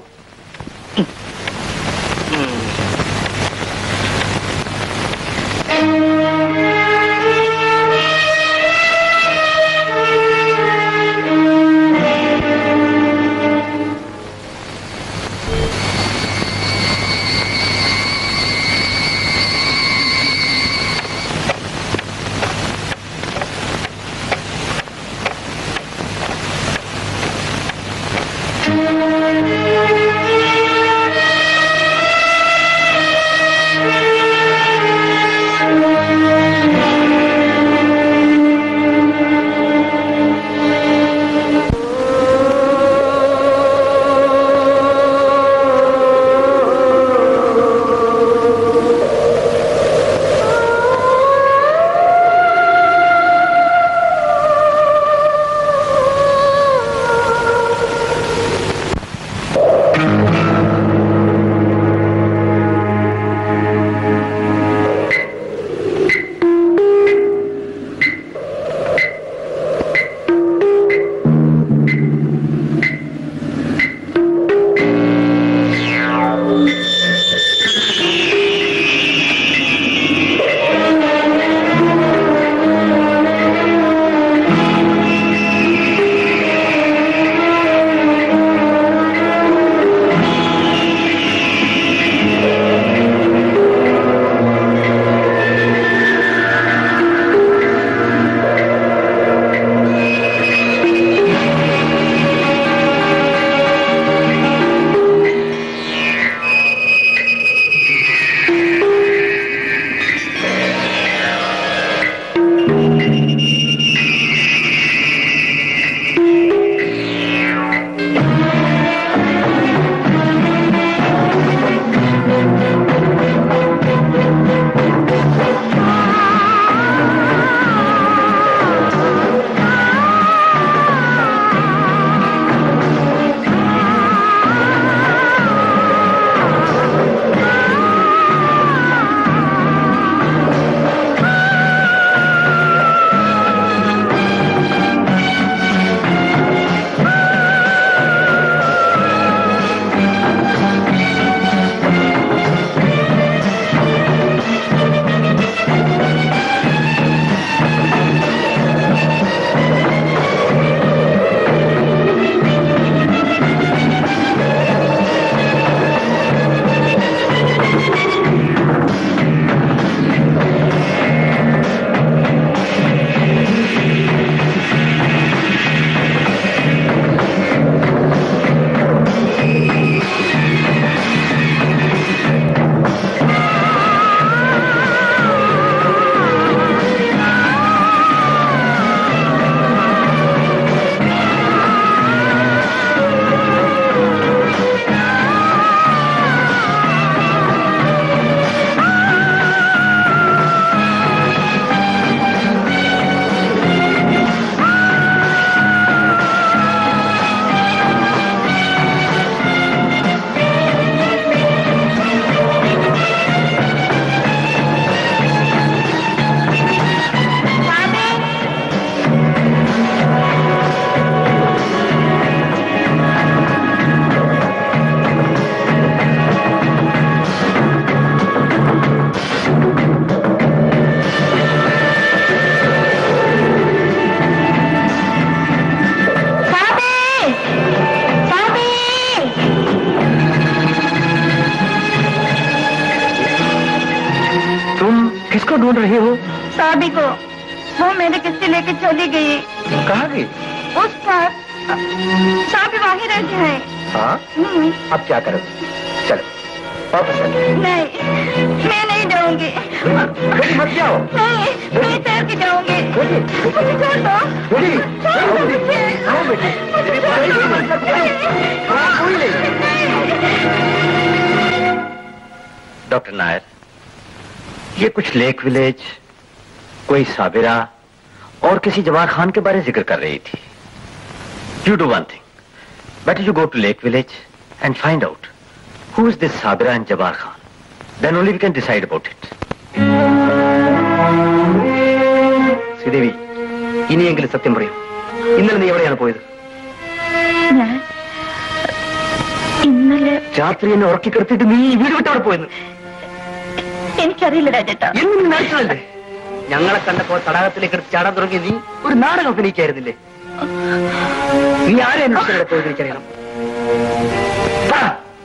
ढूंढ रही हो साबी को वो मेरे किस्से लेके चली गई कहा गई उस पर साबी वहीं रहती है हाँ हम्म, अब क्या करें चलो वापस चलो नहीं मैं नहीं जाऊंगी बेटी मत जाओ नहीं मैं तैर के जाऊंगी बेटी मुझे छोड़ दो बेटी छोड़ आओ दो बेटी मुझे। आओ बेटी मुझे छोड़ दो। हाँ, कोई नहीं डॉक्टर नायर ये कुछ लेक विलेज कोई साबिरा और किसी जवान खान के बारे में जिक्र कर रही थी you do one thing better you go to lake village and find out who is this Sabira and Jawar Khan then only we can decide about it Sridevi ഇനിയെങ്കിലും സത്യം പറയൂ ഇന്നലെ നീ എവിടെയാണ് പോയത് ഞാൻ ഇന്നലെ രാത്രി എന്നെ ഉറക്കി കിടത്തിയിട്ട് നീ ഈ വീട് വിട്ടവിടെ പോയെന്ന് എനിക്കറിയില്ല രാജേട്ടാ എന്ന് നീ നടിച്ചതല്ലേ ഞങ്ങളെ കണ്ടപ്പോ തടാകത്തിലേക്ക് എടുത്ത് ചാടാൻ തുടങ്ങി നീ ഒരു നാടകം അഭിനയിക്കായിരുന്നില്ലേ നീ ആരെ അന്വേഷിച്ചു പോയത് എനിക്കറിയണം പറ.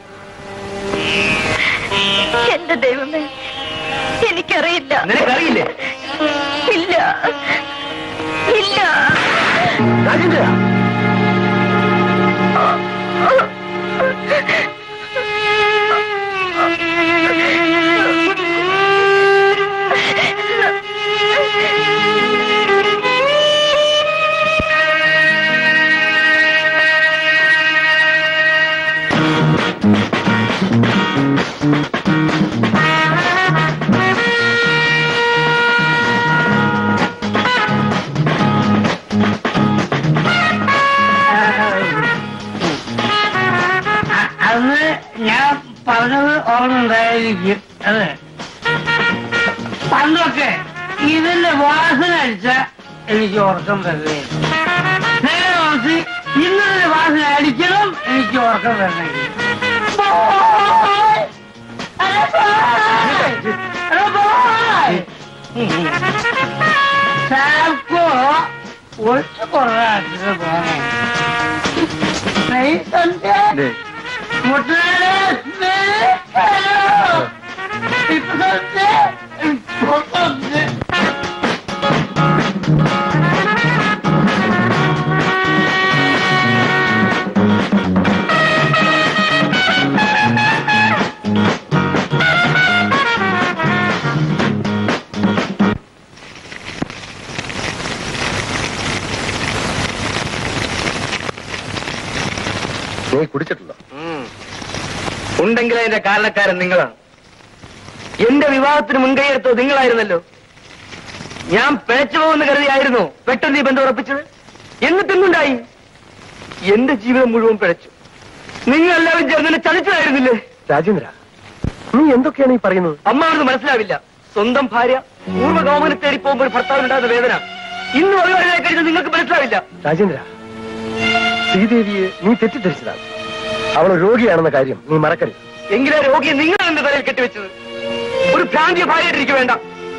എന്റെ ദൈവമേ എനിക്കറിയില്ല നിനക്കറിയില്ലേ ഇല്ല ഇല്ല രാജേന്ദ്ര അന്ന് ഞാൻ പറഞ്ഞത് ഓർമ്മയുണ്ടായിരിക്കും അതെ പണ്ടൊക്കെ ഇതിന്റെ വാസന അടിച്ച എനിക്ക് ഉറക്കം വരികയില്ല നേരെ മറിച്ച് ഇന്നത്തെ വാസന അടിക്കണം എനിക്ക് ഉറക്കം വരണമെങ്കിൽ Boy! അരെ boy! അരെ boy! സാൽക്കോ ഒഴിച്ചു കുറേ അച്ഛന് പോകണം സന്ധ്യ മുട്ടയുടെ സ്മെല്ല് ഹലോ ഇപ്പൊ സന്ധ്യ ഇപ്പൊ സന്ധ്യ നീ കുടിച്ചിട്ടുണ്ടോ ഉണ്ടെങ്കിൽ അതിന്റെ കാരണക്കാരൻ നിങ്ങളാണ് എന്റെ വിവാഹത്തിന് മുൻകൈയെടുത്തത് നിങ്ങളായിരുന്നല്ലോ ഞാൻ പിഴച്ചു പോകുന്ന കരുതിയായിരുന്നു പെട്ടെന്ന് ഈ ബന്ധം ഉറപ്പിച്ചത് എന്നിട്ടെന്തുണ്ടായി എന്റെ ജീവിതം മുഴുവൻ പിഴച്ചു നിങ്ങൾ എല്ലാവരും ചേർന്ന് എന്നെ ചതിച്ചതായിരുന്നില്ലേ രാജേന്ദ്ര നീ എന്തൊക്കെയാണ് ഈ പറയുന്നത് അമ്മാവനത് മനസ്സിലാവില്ല സ്വന്തം ഭാര്യ പൂർവ്വ ഗവൺമെന്റ് തേടി പോകുമ്പോൾ ഭർത്താവിനുണ്ടാകുന്ന വേദന ഇന്ന് ഒരു വരെ കഴിഞ്ഞത് നിങ്ങൾക്ക് മനസ്സിലാവില്ല രാജേന്ദ്ര ശ്രീദേവിയെ നീ തെറ്റിദ്ധരിച്ചതാണ് അവൾ ഒരു രോഗിയാണെന്ന കാര്യം നീ മറക്കരുത് എങ്കിലെ രോഗിയെ നിങ്ങൾ എന്റെ തലയിൽ കെട്ടിവെച്ചത് ഒരു ഭ്രാന്തിയ ഭാര്യയായിട്ടിരിക്കും വേണ്ട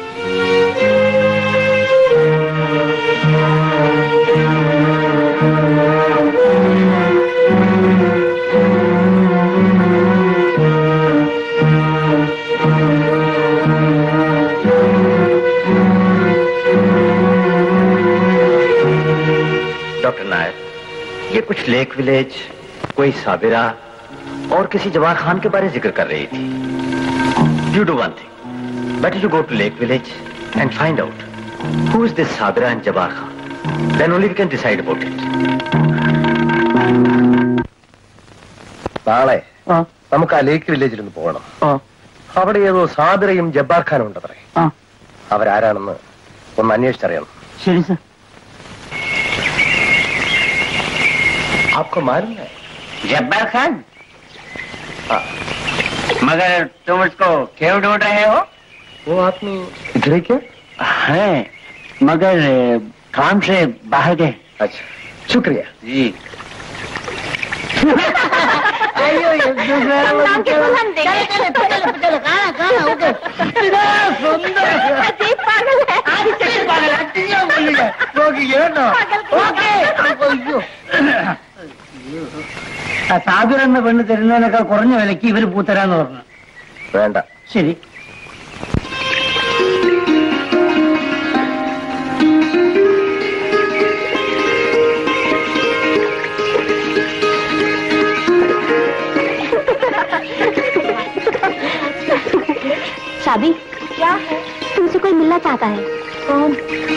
डॉक्टर नायर ये कुछ लेक विलेज कोई साबिरा और किसी जवान खान के बारे में जिक्र कर रही थी you do one thing better you go to lake village and find out who is this Sabira and Jawar Khan then only we can decide about it നാളെ നമുക്ക് ആ ലേക്ക് വില്ലേജിൽ ഒന്ന് പോകണം അവിടെ ഏതോ സാബിറയും ജബ്ബാർ ഖാനും ഉണ്ടത്രേ അവരാരാണെന്ന് ഒന്ന് അന്വേഷിച്ചറിയണം ശരി സർ आपको मालूम है जब्बार खान हाँ, मगर तुम उसको क्यों ढूंढ रहे हो वो आदमी इधर ही क्या है मगर काम से बाहर गए अच्छा शुक्रिया जी അയ്യോ എന്ത് നമുക്ക് പോകാം, ചല, ചല, ചല, ചല, കാണാം, കാണാം, ഓക്കേ. അതി പാഗൽ ഹൈ. നോക്കിക്കോ ഓക്കേ. സാബിർ എന്ന പെണ്ണ് തരുന്നതിനേക്കാൾ കുറഞ്ഞ വിലക്ക് ഇവര് പൂത്തരാന്ന് പറഞ്ഞു വേണ്ട ശരി चाबी क्या है तुमसे कोई मिलना चाहता है कौन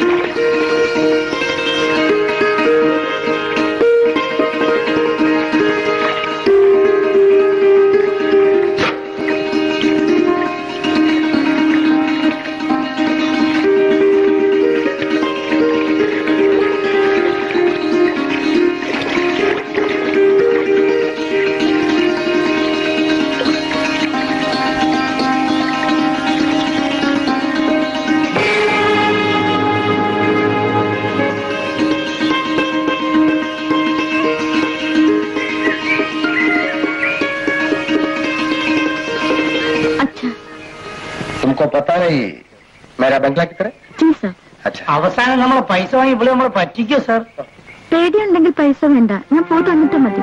अच्छा तुमको पता नहीं मेरा बंगला किधर है जी सर अच्छा അവസാനം നമ്മളെ പൈസ വാങ്ങി ഇവിടെ നമ്മളെ പറ്റിക്കോ സാർ പേടിയുണ്ടെങ്കിൽ പൈസ വേണ്ട ഞാൻ പോയിട്ട് വന്നിട്ട് മതി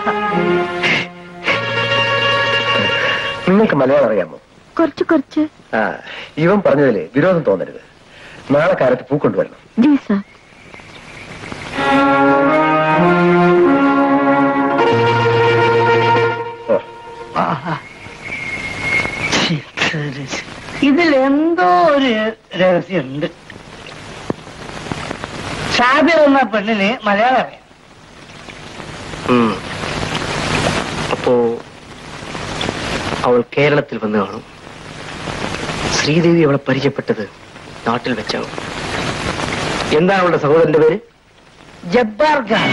നിങ്ങൾക്ക് മലയാളം അറിയാമോ കുറച്ച് കുറച്ച് ആ ഇവൻ പറഞ്ഞതില് വിരോധം തോന്നരുത് നാളെ കാലത്ത് പൂ കൊണ്ടുവരണം ജി സർ ഓ ഇതിൽ എന്തോ ഒരു രഹസ്യമുണ്ട് ഷാബിർ എന്ന പെണ്ണിന് മലയാളം അറിയാം അപ്പോ അവൾ കേരളത്തിൽ വന്നു കാണും ശ്രീദേവി അവളെ പരിചയപ്പെട്ടത് നാട്ടിൽ വെച്ചാവും എന്താണ് അവളുടെ സഹോദരന്റെ പേര് ജബ്ബാർ ഖാൻ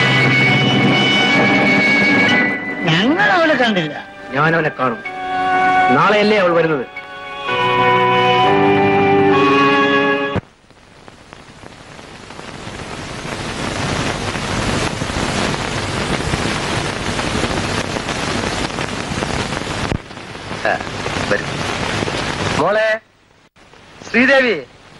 ഞങ്ങൾ അവളെ കണ്ടില്ല ഞാൻ അവനെ കാണും നാളെയല്ലേ അവൾ വരുന്നത് ആ, വരൂ മോളെ ശ്രീദേവി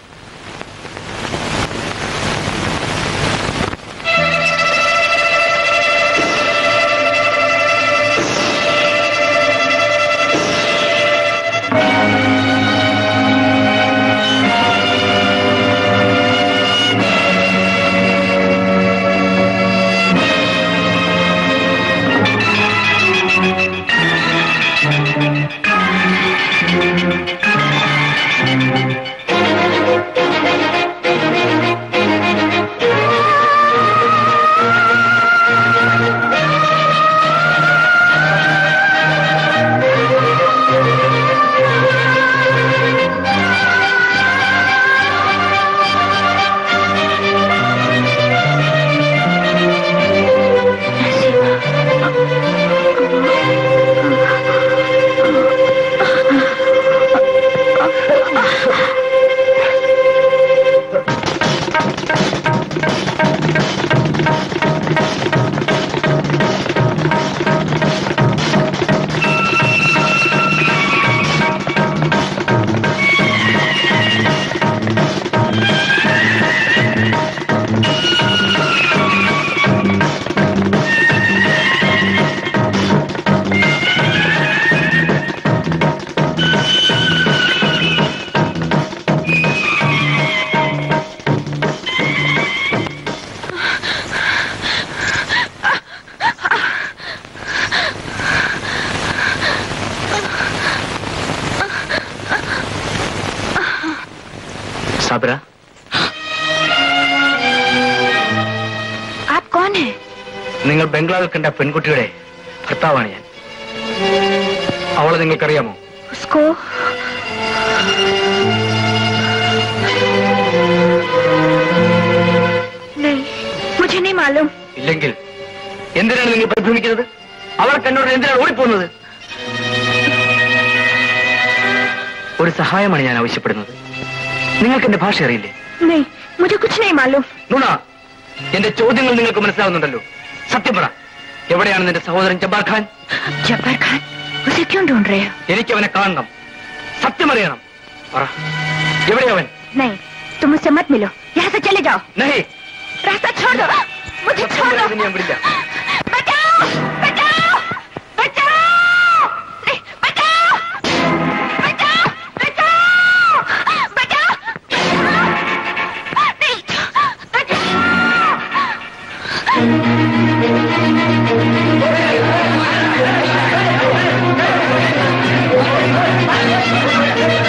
സാബിറ आप कौन है നിങ്ങൾ ബംഗ്ലാവിൽ കണ്ട പെൺകുട്ടിയുടെ ഭർത്താവാണ് ഞാൻ അവളെ നിങ്ങൾക്കറിയാമോ उसको नहीं मुझे नहीं मालूम ഇല്ലെങ്കിൽ എന്തിനാണ് നിങ്ങൾ പരിഭ്രമിക്കുന്നത് അവൾക്ക് എന്നോട് എന്തിനാണ് ഓടിപ്പോകുന്നത് ഒരു സഹായമാണ് ഞാൻ ആവശ്യപ്പെടുന്നത് നിങ്ങൾക്ക് എന്റെ ഭാഷ അറിയില്ലേ नहीं मुझे कुछ नहीं मालूम നുണ എന്റെ ചോദ്യങ്ങൾ നിങ്ങൾക്ക് മനസ്സിലാവുന്നുണ്ടല്ലോ സത്യം പറ എവിടെയാണ് നിന്റെ സഹോദരൻ ജബ്ബാർ ഖാൻ जब्बार खान उसे क्यों ढूंढ रहे हो എനിക്ക് അവനെ കാണണം സത്യം അറിയണം പറ എവിടെയവൻ नहीं तुम मुझसे मत मिलो यहाँ से चले जाओ നഹി रास्ता छोड़ दो मुझे സത്യം छोड़ दो പറയാതെ ഞാൻ വിടില്ല बचाओ बचाओ बचाओ नहीं, बचाओ बचाओ बचाओ बचाओ नहीं, बचाओ ആ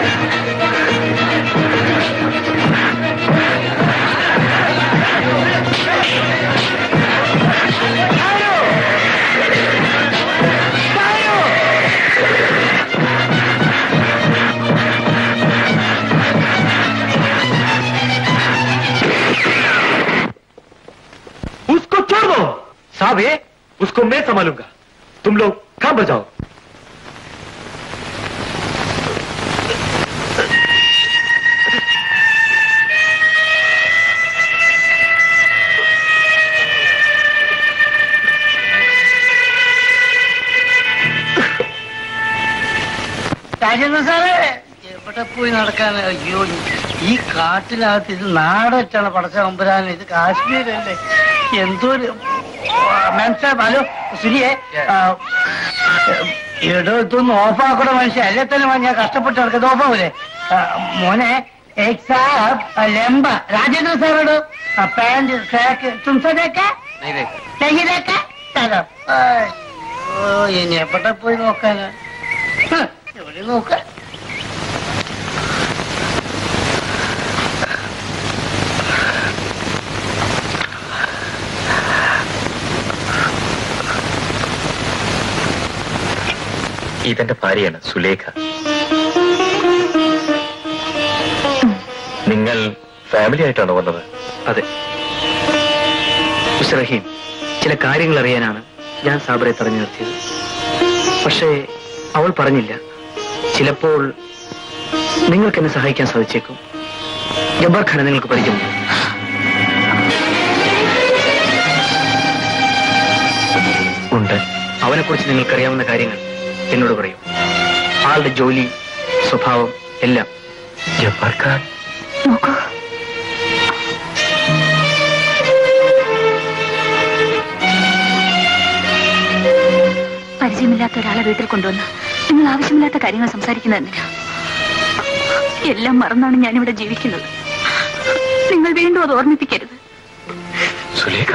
उसको छोड़ दो साहब ये उसको मैं संभालूंगा तुम लोग काम पर जाओ രാജേന്ദ്ര സാറേ എവിടെ പോയി നടക്കാൻ അയ്യോ ഈ കാട്ടിനകത്ത് ഇത് നാടറ്റാണ് പടച്ച ഒമ്പരാൻ ഇത് കാശ്മീരല്ലേ എന്തോ ഒരു മാം സാബ് ഹലോ സുനിയെ ആ, എടോ ഇതൊന്ന് ഓഫാക്കണോ മനുഷ്യ അല്ലേ തന്നെ ഞാൻ കഷ്ടപ്പെട്ട് നടക്കുന്നത് ഓഫാവൂലേ ആ, മോനെ एक साहब लंबा राजेंद्र സാറോട് പാന്റ് ട്രാക്ക് തുംസതൊക്കെ नहीं देखा चलो അയ്യോ ഇനി എവിടെ പോയി നോക്കാനാ ഹ്, എവിടെ നോക്കാൻ ഇതെന്റെ ഭാര്യയാണ് സുലേഖ നിങ്ങൾ ഫാമിലി ആയിട്ടാണോ വന്നത് അതെ മിസ്റ്റർ റഹീം ചില കാര്യങ്ങൾ അറിയാനാണ് ഞാൻ സാബറെ തടഞ്ഞു നിർത്തിയത് പക്ഷേ അവൾ പറഞ്ഞില്ല ചിലപ്പോൾ നിങ്ങൾക്ക് എന്നെ സഹായിക്കാൻ സാധിച്ചേക്കും ജബ്ബാർ ഖാനെ നിങ്ങൾക്ക് പരിചയമുണ്ട് ഉണ്ട് അവനെക്കുറിച്ച് നിങ്ങൾക്കറിയാവുന്ന കാര്യങ്ങൾ എന്നോട് പറയൂ ആളുടെ ജോലി സ്വഭാവം എല്ലാം ജബ്ബാർ ഖാൻ നോക്കൂ പരിചയമില്ലാത്ത ഒരാളെ വീട്ടിൽ കൊണ്ടുവന്ന് നിങ്ങൾ ആവശ്യമില്ലാത്ത കാര്യങ്ങൾ സംസാരിക്കുന്നത് എന്തിനാ എല്ലാം മറന്നാണ് ഞാനിവിടെ ജീവിക്കുന്നത് നിങ്ങൾ വീണ്ടും അത് ഓർമ്മിപ്പിക്കരുത് സുലേഖ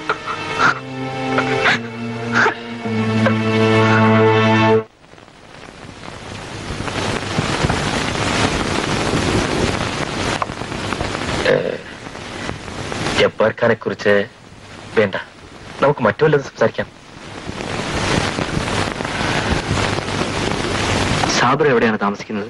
ജബ്ബാർ ഖാനെ കുറിച്ച് വേണ്ട നമുക്ക് മറ്റു വല്ലതും സംസാരിക്കാം സാബർ എവിടെയാണ് താമസിക്കുന്നത്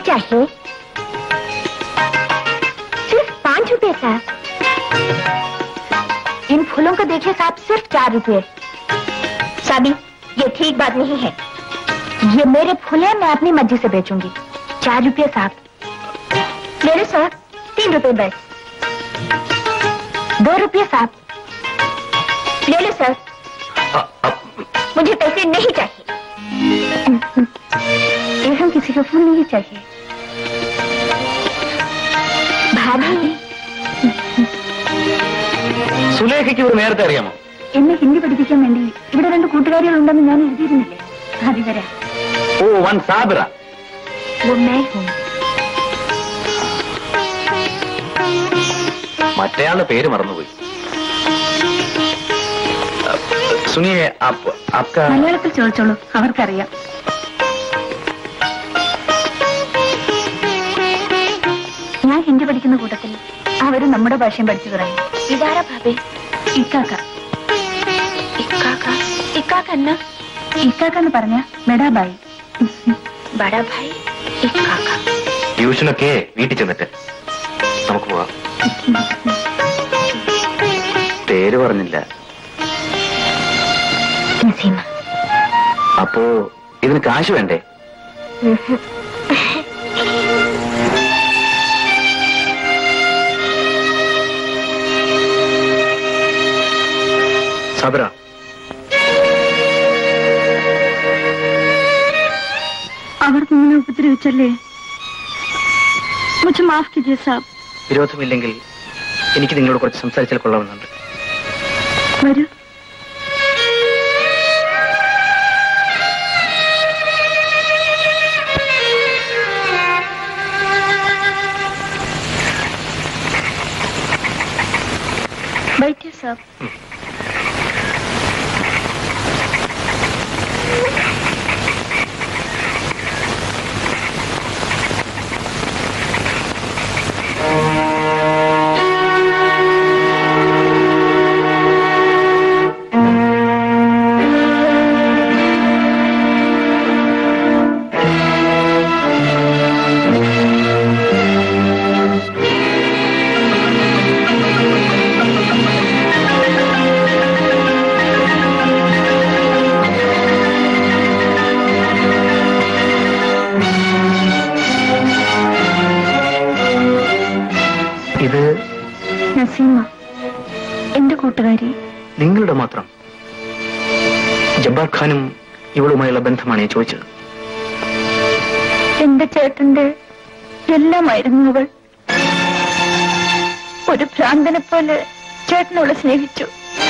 चाहिए सिर्फ पाँच रुपए साहब इन फूलों को देखिए साहब सिर्फ चार रुपए साबी ये ठीक बात नहीं है ये मेरे फूल हैं मैं अपनी मर्जी से बेचूंगी चार रुपये साहब ले लो सर तीन रुपए बस दो रुपये साहब ले लो सर मुझे पैसे नहीं चाहिए हम किसी को फूल नहीं चाहिए भाभी സുലേഖയ്ക്ക് ഒരു നേരത്തെ അറിയാമോ എന്നെ ഹിന്ദി പഠിപ്പിക്കാൻ വേണ്ടി ഇവിടെ രണ്ട് കൂട്ടുകാരികളുണ്ടെന്ന് ഞാൻ എഴുതിയിരുന്നില്ലേ അതിവരാ ഓ വൺ സാബിറ वो मैं हूँ മറ്റേയാളുടെ പേര് മറന്നുപോയി സുനിയെ ആപ് ആപ്കാ മലയാളത്തിൽ ചോദിച്ചോളൂ അവർക്കറിയാം ഞാൻ ഹിന്ദി പഠിക്കുന്ന കൂട്ടത്തിൽ അവര് നമ്മുടെ ഭാഷയും പഠിച്ചു തുടങ്ങി इदारा भाभी ഇക്കാക്ക इक्का का इक्का करना ഇക്കാക്ക എന്ന് പറഞ്ഞ മെഡാബായി बड़ा भाई इक्का का ട്യൂഷനൊക്കെ വീട്ടിൽ ചെന്നിട്ട് നമുക്ക് പോവാം പേര് പറഞ്ഞില്ല नसीमा അപ്പോ ഇതിന് കാശ് വേണ്ടേ സബറ അവർ നിങ്ങളെ ഉപദ്രവിച്ചല്ലേ മുझे മാഫ് कीजिए സാബ് വിരോധമില്ലെങ്കിൽ എനിക്ക് നിങ്ങളോട് കുറച്ച് സംസാരിച്ചാൽ കൊള്ളാമെന്നുണ്ട് വരൂ बैठिए साहब ഇത് നസീമ എന്റെ കൂട്ടുകാരി നിങ്ങളുടെ മാത്രം ജബ്ബാർ ഖാനും ഇവളുമായുള്ള ബന്ധമാണ് ഞാൻ ചോദിച്ചത് എന്റെ ചേട്ടന്റെ എല്ലാമായിരുന്നു അവൾ ഒരു ഭ്രാന്തനെ പോലെ ചേട്ടനോട് സ്നേഹിച്ചു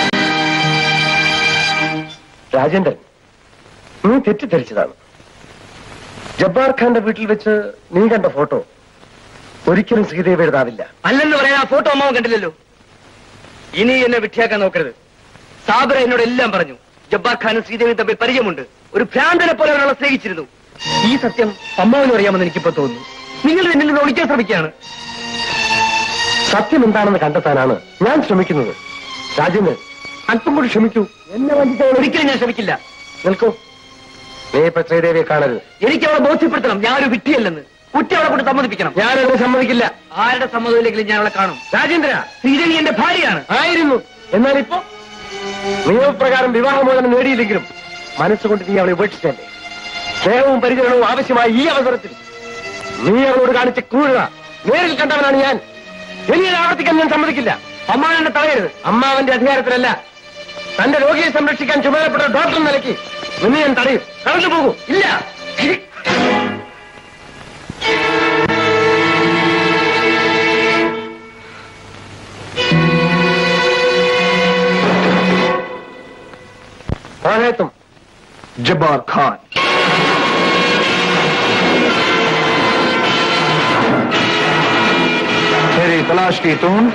രാജേന്ദ്രൻ നീ തെറ്റിദ്ധരിച്ചതാണ് ജബ്ബാർ ഖാന്റെ വീട്ടിൽ വെച്ച് നീ കണ്ട ഫോട്ടോ ഒരിക്കലും ശ്രീദേവി എഴുതാവില്ല അല്ലെന്ന് പറയാൻ ആ ഫോട്ടോ അമ്മാവൻ കണ്ടില്ലല്ലോ ഇനി എന്നെ വിട്ടിയാക്കാൻ നോക്കരുത് സാബിറ എന്നോട് എല്ലാം പറഞ്ഞു ജബ്ബാർ ഖാനും ശ്രീദേവിയും തമ്മിൽ പരിചയമുണ്ട് ഒരു ഭ്രാന്തനെ പോലെ അവരെ സ്നേഹിച്ചിരുന്നു ഈ സത്യം അമ്മാവനും അറിയാമെന്ന് എനിക്കിപ്പോ തോന്നുന്നു നിങ്ങൾ എന്നിൽ നിന്ന് ഒളിക്കാൻ ശ്രമിക്കുകയാണ് സത്യം എന്താണെന്ന് കണ്ടെത്താനാണ് ഞാൻ ശ്രമിക്കുന്നത് രാജേന്ദ്രൻ അല്പം കൂടി ക്ഷമിക്കൂ എന്നെ വഞ്ചിച്ചവൾ ഒരിക്കലും ഞാൻ ശ്രമിക്കില്ല നിൽക്കൂ നീ ഇപ്പൊ ശ്രീദേവിയെ കാണരുത് എനിക്ക് അവളെ ബോധ്യപ്പെടുത്തണം ഞാൻ ഒരു വിട്ടിയല്ലെന്ന് കുറ്റി അവളെ കൊണ്ട് സമ്മതിപ്പിക്കണം ഞാനത് സമ്മതിക്കില്ല ആരുടെ സമ്മതമില്ലെങ്കിലും ഞാൻ അവളെ കാണും രാജേന്ദ്ര ശ്രീദേവി എന്റെ ഭാര്യയാണ് ആയിരുന്നു എന്നാൽ ഇപ്പോ നിയമപ്രകാരം വിവാഹമോചനം നേടിയില്ലെങ്കിലും മനസ്സുകൊണ്ട് നീ അവളെ ഉപേക്ഷിച്ചല്ലേ സ്നേഹവും പരിചരണവും ആവശ്യമായ ഈ അവസരത്തിൽ നീ അവളോട് കാണിച്ച ക്രൂരത നേരിൽ കണ്ടവനാണ് ഞാൻ ഇനി ഇത് ആവർത്തിക്കാൻ ഞാൻ സമ്മതിക്കില്ല അമ്മാവൻ എന്നെ തടയരുത് അമ്മാവന്റെ അധികാരത്തിലല്ല തന്റെ രോഗിയെ സംരക്ഷിക്കാൻ ചുമതലപ്പെട്ട ഡോക്ടർ നിലയ്ക്ക് നിന്നെ ഞാൻ തടയും കടന്നു പോകൂ ഇല്ല कौन है तुम जब्बार खान मेरी तलाश की तुम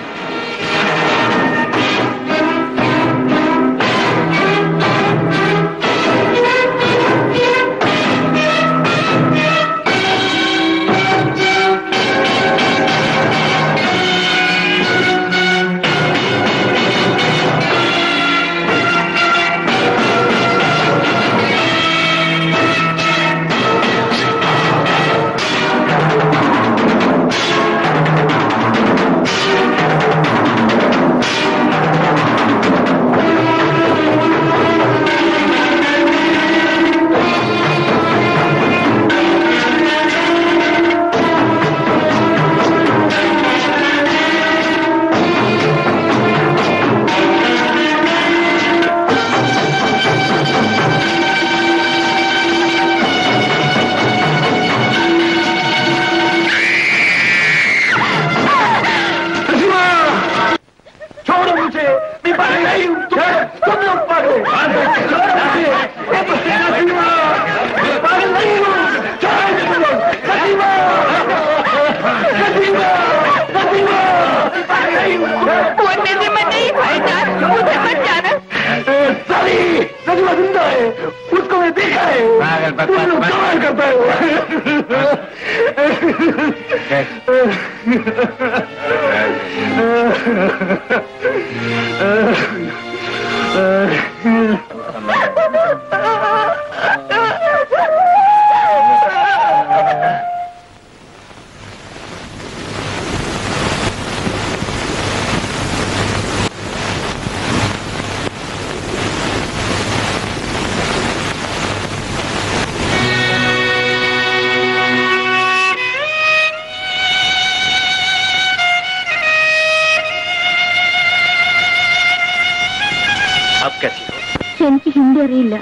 आप कैसी हो എനിക്ക് ഹിന്ദി അറിയില്ല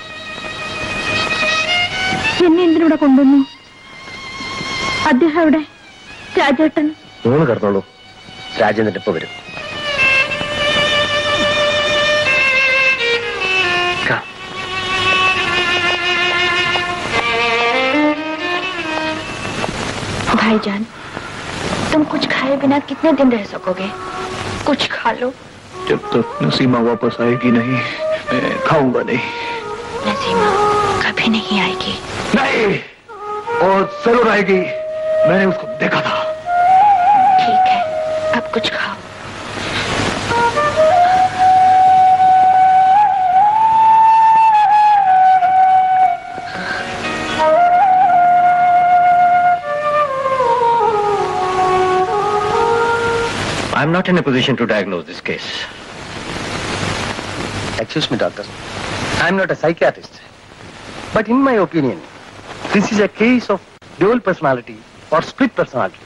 എന്നെ എന്തിനൂടെ കൊണ്ടുവന്നു അദ്ദേഹം എവിടെ രാജേട്ടൻ മൂന്ന് കിടന്നോളൂ രാജേന്ദ്രൻ ഇപ്പൊ വരും Come. भाईजान तुम कुछ खाए बिना कितने दिन रह सकोगे कुछ खा लो जब तक नसीमा वापस आएगी नहीं मैं खाऊंगा नहीं नसीमा कभी नहीं आएगी नहीं और जरूर आएगी मैंने उसको देखा था ठीक है अब कुछ खाओ I'm not in a position to diagnose this case. Excuse me, doctor. I'm not a psychiatrist. But in my opinion, this is a case of dual personality or split personality.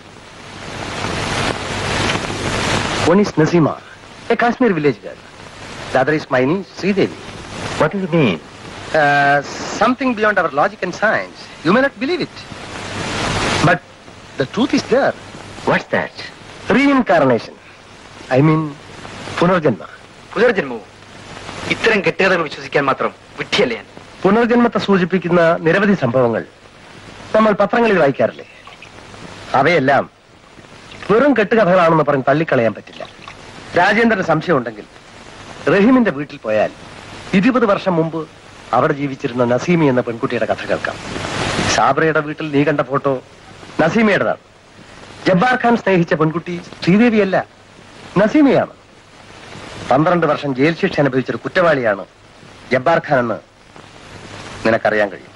One is Nasima, a Kashmir village girl. The other is my niece, Sridevi. What do you mean? Uh, something beyond our logic and science. You may not believe it. But the truth is there. What's that? Reincarnation. I mean, പുനർജന്മ പുനർജന്മവും ഇത്തരം കെട്ടുകഥകൾ വിശ്വസിക്കാൻ മാത്രം വിഡ്ഢിയല്ല ഞാൻ പുനർജന്മത്തെ സൂചിപ്പിക്കുന്ന നിരവധി സംഭവങ്ങൾ നമ്മൾ പത്രങ്ങളിൽ വായിക്കാറില്ലേ അവയെല്ലാം വെറും കെട്ടുകഥകളാണെന്ന് പറഞ്ഞ് തള്ളിക്കളയാൻ പറ്റില്ല രാജേന്ദ്രന് സംശയമുണ്ടെങ്കിൽ റഹീമിന്റെ വീട്ടിൽ പോയാൽ ഇരുപത് വർഷം മുമ്പ് അവിടെ ജീവിച്ചിരുന്ന നസീമി എന്ന പെൺകുട്ടിയുടെ കഥ കേൾക്കാം സാബ്രയുടെ വീട്ടിൽ നീ കണ്ട ഫോട്ടോ നസീമയുടേതാണ് ജബ്ബാർ ഖാൻ സ്നേഹിച്ച പെൺകുട്ടി ശ്രീദേവിയല്ല നസീമയാണ് പന്ത്രണ്ട് വർഷം ജയിൽ ശിക്ഷ അനുഭവിച്ചൊരു കുറ്റവാളിയാണ് ജബ്ബാർ ഖാൻ എന്ന് നിനക്കറിയാൻ കഴിയും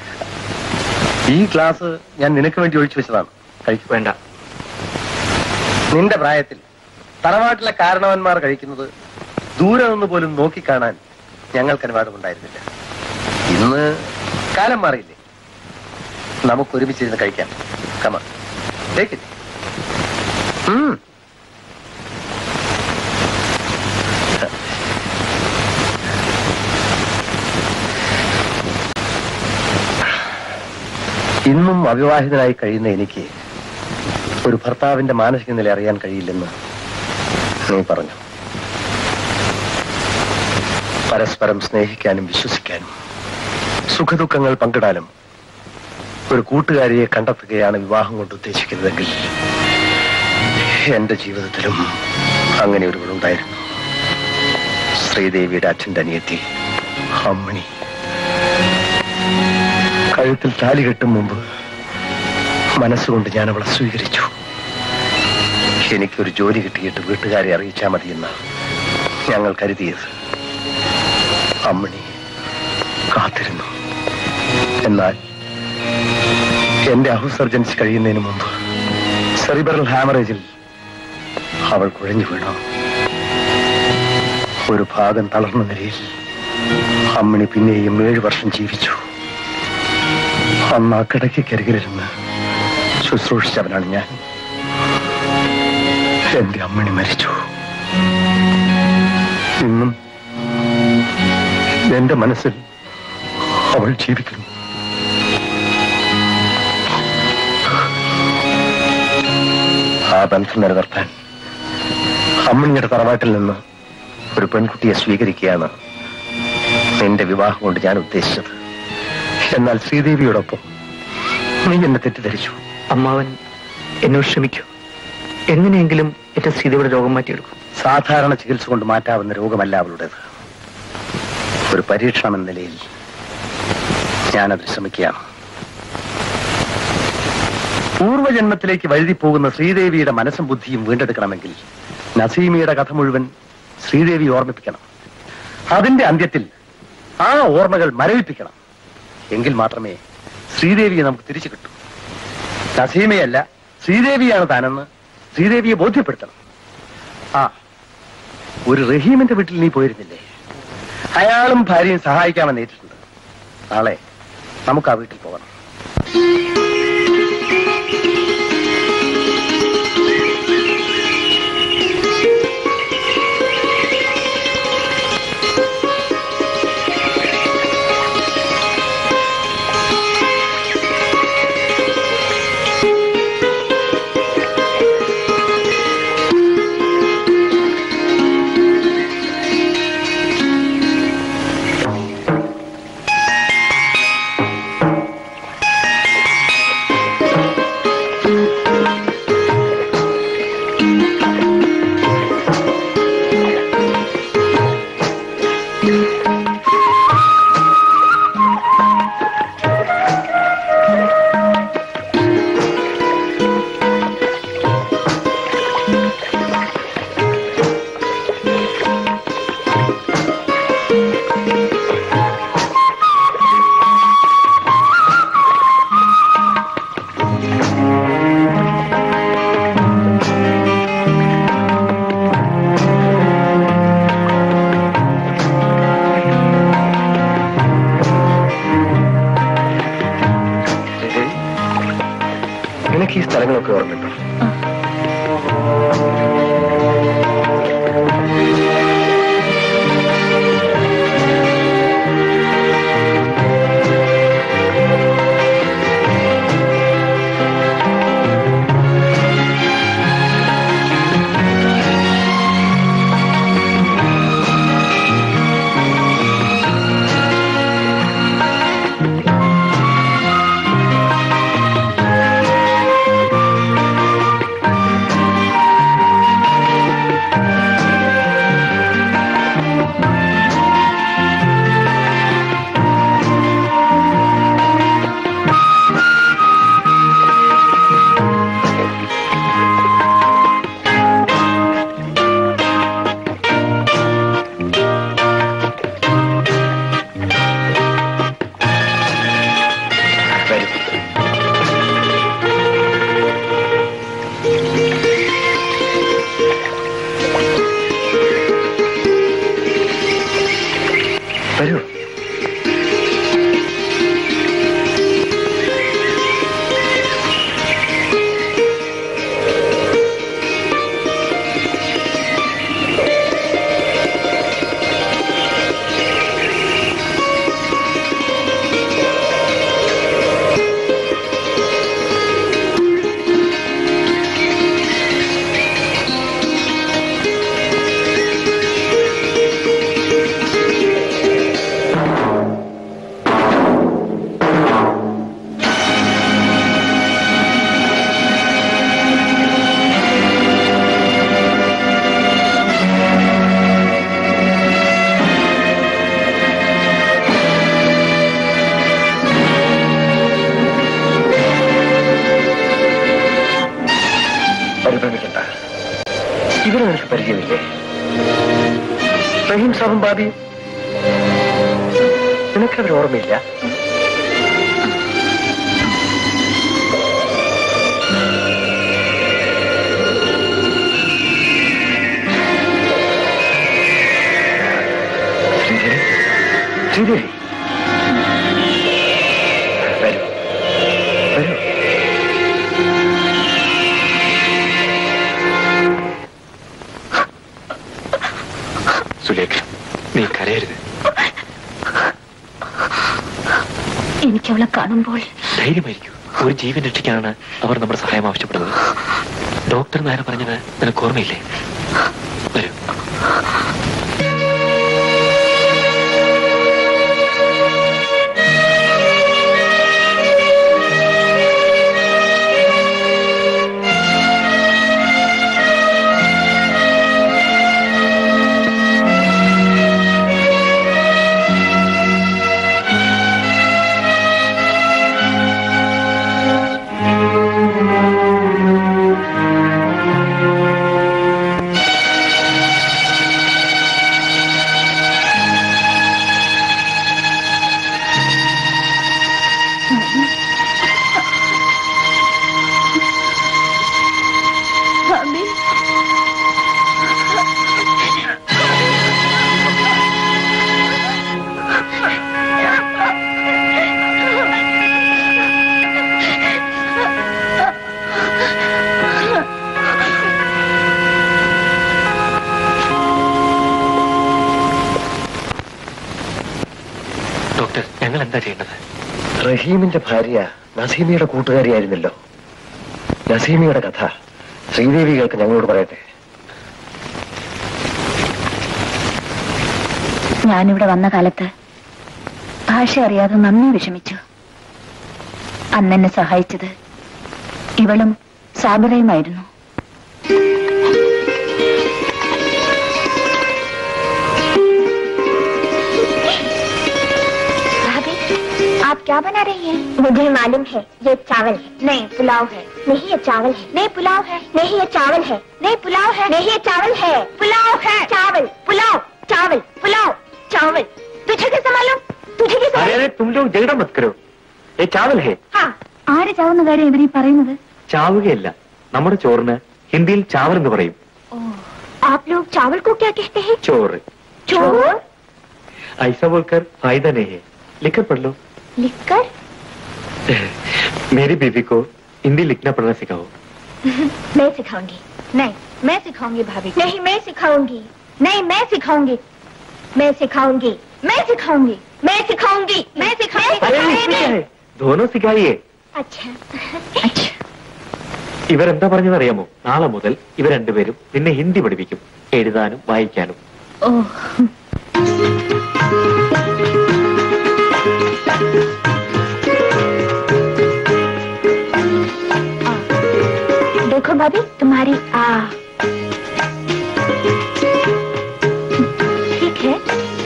ഈ ഗ്ലാസ് ഞാൻ നിനക്ക് വേണ്ടി ഒഴിച്ചു വെച്ചതാണ് കഴിക്കും വേണ്ട നിന്റെ പ്രായത്തിൽ തറവാട്ടിലെ കാരണവന്മാർ കഴിക്കുന്നത് ദൂരെ നിന്ന് പോലും നോക്കിക്കാണാൻ ഞങ്ങൾക്ക് അനുവാദമുണ്ടായിരുന്നില്ല ഇന്ന് കാലം മാറിയില്ലേ നമുക്ക് ഒരുമിച്ചിരുന്ന് കഴിക്കാം കമ ടേക്ക് ഇറ്റ് ഇന്നും അവിവാഹിതനായി കഴിയുന്ന എനിക്ക് ഒരു ഭർത്താവിന്റെ മാനസിക നില അറിയാൻ കഴിയില്ലെന്ന് നീ പറഞ്ഞു പരസ്പരം സ്നേഹിക്കാനും വിശ്വസിക്കാനും സുഖദുഃഖങ്ങൾ പങ്കിടാനും ഒരു കൂട്ടുകാരിയെ കണ്ടെത്തുകയാണ് വിവാഹം കൊണ്ട് ഉദ്ദേശിക്കുന്നതെങ്കിൽ എന്റെ ജീവിതത്തിലും അങ്ങനെ ഒരുവളുണ്ടായിരുന്നു ശ്രീദേവിയുടെ അച്ഛന്റെ അനിയത്തി അമ്മണി കഴുത്തിൽ താലി കെട്ടും മുമ്പ് മനസ്സുകൊണ്ട് ഞാൻ അവളെ സ്വീകരിച്ചു എനിക്കൊരു ജോലി കിട്ടിയിട്ട് വീട്ടുകാരെ അറിയിച്ചാൽ മതിയെന്ന് ഞങ്ങൾ കരുതിയത് അമ്മണി കാത്തിരുന്നു എന്നാൽ എന്റെ അഹുസർജൻസ് കഴിയുന്നതിന് മുമ്പ് സെറിബറൽ ഹാമറേജിൽ അവൾ കുഴഞ്ഞു വീണു ഒരു ഭാഗം തളർന്ന നിലയിൽ അമ്മിണി പിന്നെയും ഏഴു വർഷം ജീവിച്ചു അന്ന് ആ കിടക്കക്കരികിലിരുന്ന് ശുശ്രൂഷിച്ചവനാണ് ഞാൻ എന്റെ അമ്മിണി മരിച്ചു ഇന്നും എന്റെ മനസ്സിൽ അവൾ ജീവിക്കുന്നു ആ ബന്ധം നിലനിർത്താൻ അമ്മിണിയുടെ തറവാട്ടിൽ നിന്ന് ഒരു പെൺകുട്ടിയെ സ്വീകരിക്കുകയാണ് നിന്റെ വിവാഹം കൊണ്ട് ഞാൻ ഉദ്ദേശിച്ചത് എന്നാൽ ശ്രീദേവിയോടൊപ്പം നീ എന്നെ തെറ്റിദ്ധരിച്ചു അമ്മാവൻ എന്നോട് ക്ഷമിക്കൂ എങ്ങനെയെങ്കിലും എന്റെ ശ്രീദേവിയുടെ രോഗം മാറ്റിയെടുക്കും സാധാരണ ചികിത്സ കൊണ്ട് മാറ്റാവുന്ന രോഗമല്ല അവളുടേത് ഒരു പരീക്ഷണം എന്ന നിലയിൽ ഞാനത് ശ്രമിക്കുകയാണ് പൂർവജന്മത്തിലേക്ക് വഴുതി പോകുന്ന ശ്രീദേവിയുടെ മനസ്സും ബുദ്ധിയും വീണ്ടെടുക്കണമെങ്കിൽ നസീമിയുടെ കഥ മുഴുവൻ ശ്രീദേവി ഓർമ്മിപ്പിക്കണം അതിന്റെ അന്ത്യത്തിൽ ആ ഓർമ്മകൾ മരവിപ്പിക്കണം എങ്കിൽ മാത്രമേ ശ്രീദേവിയെ നമുക്ക് തിരിച്ചു കിട്ടൂ നസീമയല്ല ശ്രീദേവിയാണ് താനെന്ന് ശ്രീദേവിയെ ബോധ്യപ്പെടുത്തണം ആ ഒരു റഹീമിന്റെ വീട്ടിൽ നീ പോയിരുന്നില്ലേ അയാളും ഭാര്യയും സഹായിക്കാമെന്ന് ഏറ്റിട്ടുണ്ട് നാളെ നമുക്ക് ആ വീട്ടിൽ പോകണം നിനക്ക് ഈ സ്ഥലങ്ങളൊക്കെ ഓർമ്മയുണ്ടോ വരൂ വരൂ പരിഭ്രമിക്കണ്ട ഇവരെ നിനക്ക് പരിചയമില്ലേ റഹീം സാബും ബാബിയും നിനക്കവർ ഓർമ്മയില്ല ശ്രീദേവി ശ്രീദേവി വരൂ വരൂ സുലേഖ നീ കരയരുത് എനിക്ക് അവളെ കാണുമ്പോൾ ധൈര്യമായിരിക്കൂ ഒരു ജീവൻ രക്ഷിക്കാനാണ് അവർ നമ്മുടെ സഹായം ആവശ്യപ്പെടുന്നത് ഡോക്ടർ നേരെ പറഞ്ഞത് നിനക്ക് ഓർമ്മയില്ലേ വരൂ ആ എന്താ ചെയ്യേണ്ടത് റഹീമിന്റെ ഭാര്യ നസീമിയുടെ കൂട്ടുകാരിയായിരുന്നല്ലോ നസീമിയുടെ കഥ ശ്രീദേവി കേൾക്ക് ഞങ്ങളോട് പറയട്ടെ ഞാനിവിടെ വന്ന കാലത്ത് ഭാഷ അറിയാതെ നന്ദി വിഷമിച്ചു അന്നെന്നെ സഹായിച്ചത് ഇവളും സാബിറയുമായിരുന്നു भाभी आप क्या बना रही हैं? मुझे मालूम है ये चावल है नहीं पुलाव है नहीं ये चावल है नहीं पुलाव है नहीं ये चावल है नहीं पुलाव है नहीं ये चावल है पुलाव है चावल पुलाव चावल पुलाव चावल तुझे कैसे मालूम तुझे कैसे अरे मालूम अरे तुम लोग झगड़ा मत करो ये चावल है हाँ ആര് ചാവുന്ന കാര്യം ഇവരീ പറയുന്നത് ചാവുകയല്ല നമ്മുടെ ചോറിന് ഹിന്ദിയിൽ ചാവൽ എന്ന് പറയും आप लोग चावल को क्या कहते हैं ചോറ് चोर ऐसा बोलकर फायदा नहीं है लिखकर पढ़ लो लिखकर मेरी बीवी को हिंदी लिखना पढ़ना सिखाओ मैं सिखाऊंगी नहीं मैं सिखाऊंगी भाभी नहीं मैं सिखाऊंगी नहीं मैं सिखाऊंगी मैं सिखाऊंगी मैं सिखाऊंगी मैं सिखाऊंगी मैं सिखाऊंगी अरे इसमें क्या है दोनों सिखाइए अच्छा ഇവരെന്താ പറഞ്ഞതറിയാമോ നാളെ മുതൽ ഇവർ രണ്ടുപേരും നിന്നെ ഹിന്ദി പഠിപ്പിക്കും എഴുതാനും വായിക്കാനും ഓ देखो भाभी तुम्हारी आ ठीक है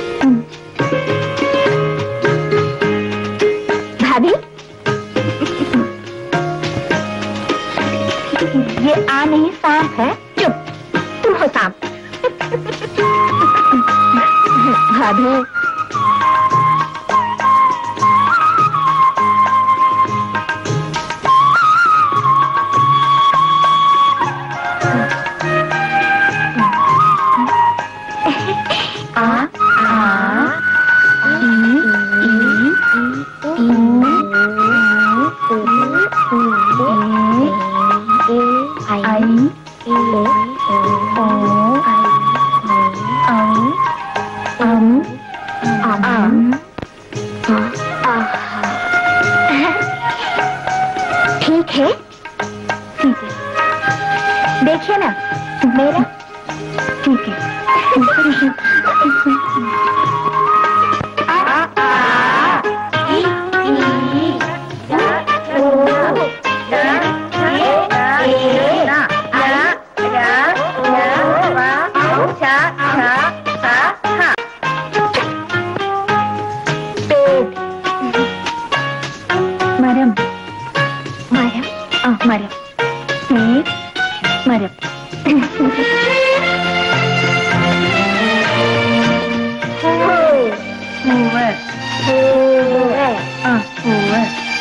भाभी ये आ नहीं सांप है चुप तुम हो सांप भाभी आ आ ई ई ई आई ओ अम अम ठीक है ठीक है देखिए ना मेरा ठीक है മരം മരം ആ മരം പേർ മരം പൂവ് ആ പൂവ്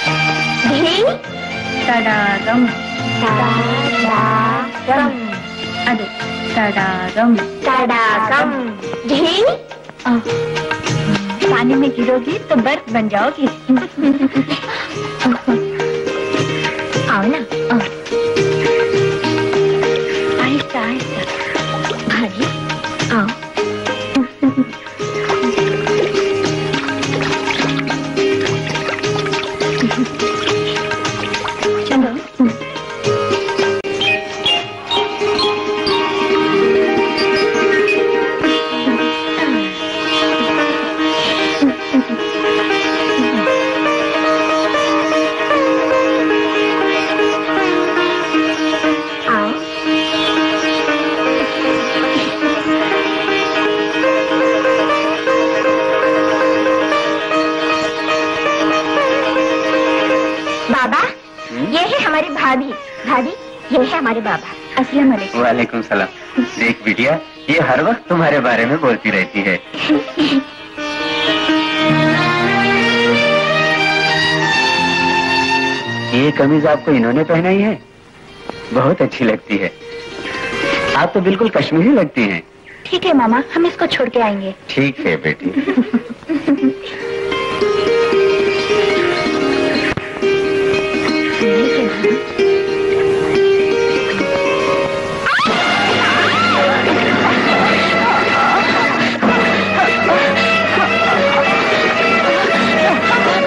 തടാകം അതെ തടാകം तड़ाकम झील आ, पानी में गिरोगी तो बर्फ बन जाओगी आओ ना आ, आहिस्ता आहिस्ता भाभी आओ चलो आओ बाबा ये है हमारी भाभी भाभी ये है हमारे बाबा अस्सलाम वालेकुम वालेकुम सलाम देख बिटिया ये हर वक्त तुम्हारे बारे में बोलती रहती है ये कमीज आपको इन्होंने पहनाई है बहुत अच्छी लगती है आप तो बिल्कुल कश्मीरी लगती हैं ठीक है मामा हम इसको छोड़ के आएंगे ठीक है बेटी आ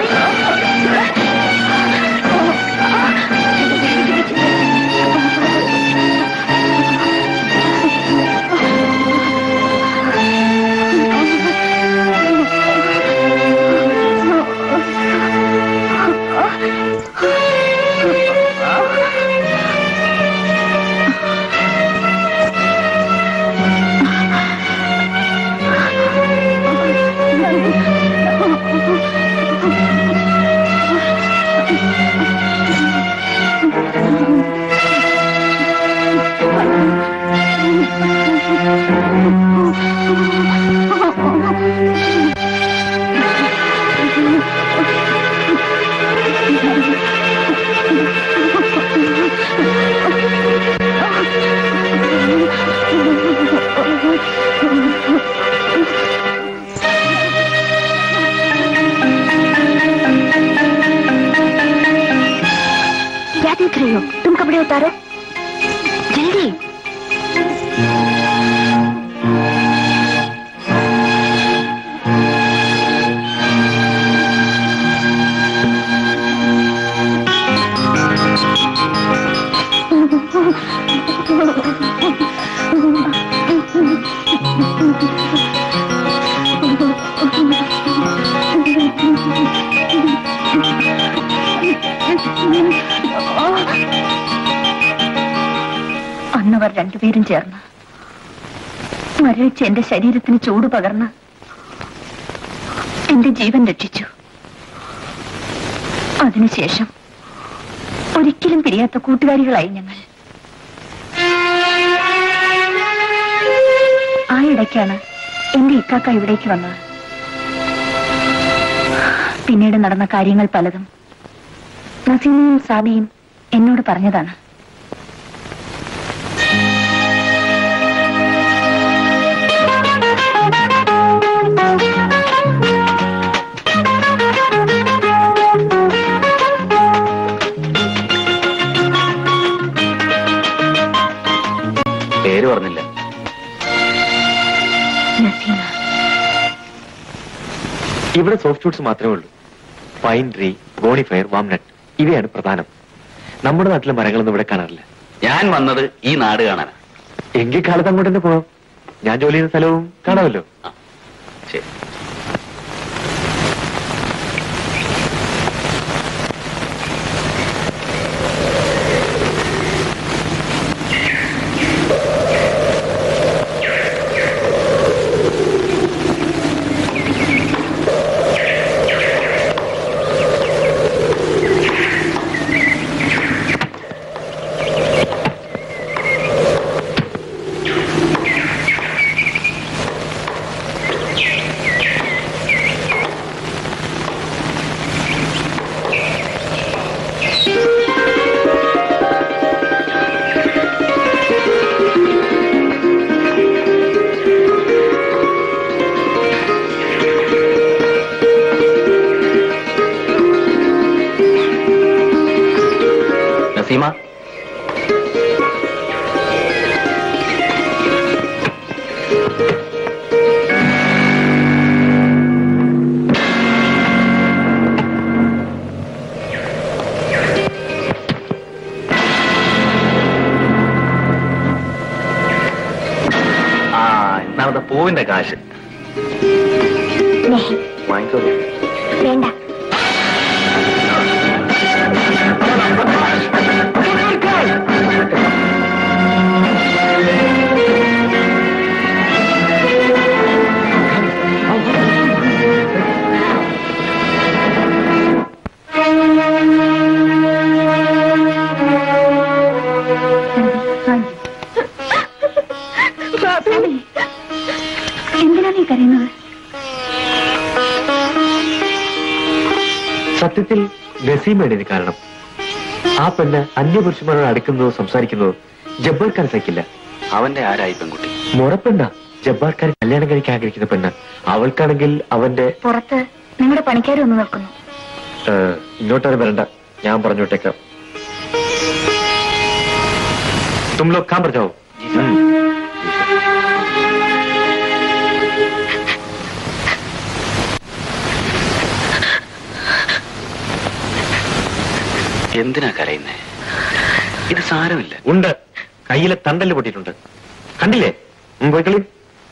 उतारो जल्दी അന്നവർ രണ്ടുപേരും ചേർന്ന് മരവിച്ച് എന്റെ ശരീരത്തിന് ചൂട് പകർന്ന് എന്റെ ജീവൻ രക്ഷിച്ചു അതിനുശേഷം ഒരിക്കലും പിരിയാത്ത കൂട്ടുകാരികളായി ഞങ്ങൾ ആ ഇടയ്ക്കാണ് എന്റെ ഇക്കാക്ക ഇവിടേക്ക് വന്നത് പിന്നീട് നടന്ന കാര്യങ്ങൾ പലതും നസീമയും സാദിയും എന്നോട് പറഞ്ഞതാണ് പേര് പറഞ്ഞില്ല നസീമ ഇവിടെ സോഫ്റ്റ് ഫുഡ്സ് മാത്രമേ ഉള്ളൂ പൈൻ ട്രീ ബോണിഫയർ വാംനട്ട് ഇവയാണ് പ്രധാനം നമ്മുടെ നാട്ടിലെ മരങ്ങളൊന്നും ഇവിടെ കാണാറില്ല ഞാൻ വന്നത് ഈ നാട് കാണാനാ എങ്കിൽ കാലത്ത് അങ്ങോട്ട് തന്നെ പോവാം ഞാൻ ജോലി ചെയ്യുന്ന സ്ഥലവും കാണാമല്ലോ ശരി നസീമ ആ ഇന്നാമത്തെ പൂവിന്റെ കാശ് नहीं വാങ്ങിക്കോളൂ വേണ്ട എന്തിനാ നീ കരയുന്നത് സത്യത്തിൽ നസീമാണ് ഇതിന് കാരണം ആ പെണ്ണ് അന്യപുരുഷന്മാരോട് അടുക്കുന്നതോ സംസാരിക്കുന്നതോ ജബ്ബാർക്കാർ സഹിക്കില്ല അവന്റെ ആരായി പെൺകുട്ടി മുറപ്പെണ്ണ ജബ്ബാർക്കാർ കല്യാണം കഴിക്കാൻ ആഗ്രഹിക്കുന്ന പെണ്ണ് അവൾക്കാണെങ്കിൽ അവന്റെ പുറത്ത് നിങ്ങളുടെ പണിക്കാർ ഒന്ന് നിൽക്കുന്നു ഏഹ്, ഇങ്ങോട്ടൊരു വരണ്ട ഞാൻ പറഞ്ഞോട്ടേക്കാം തും ലോഗ് കാം പറഞ്ഞോ എന്തിനാ കരയുന്നേ ഇത് സാരമില്ല ഉണ്ട് കയ്യിലെ തണ്ടല് പൊട്ടിയിട്ടുണ്ട് കണ്ടില്ലേ ഉം, പോയി കളി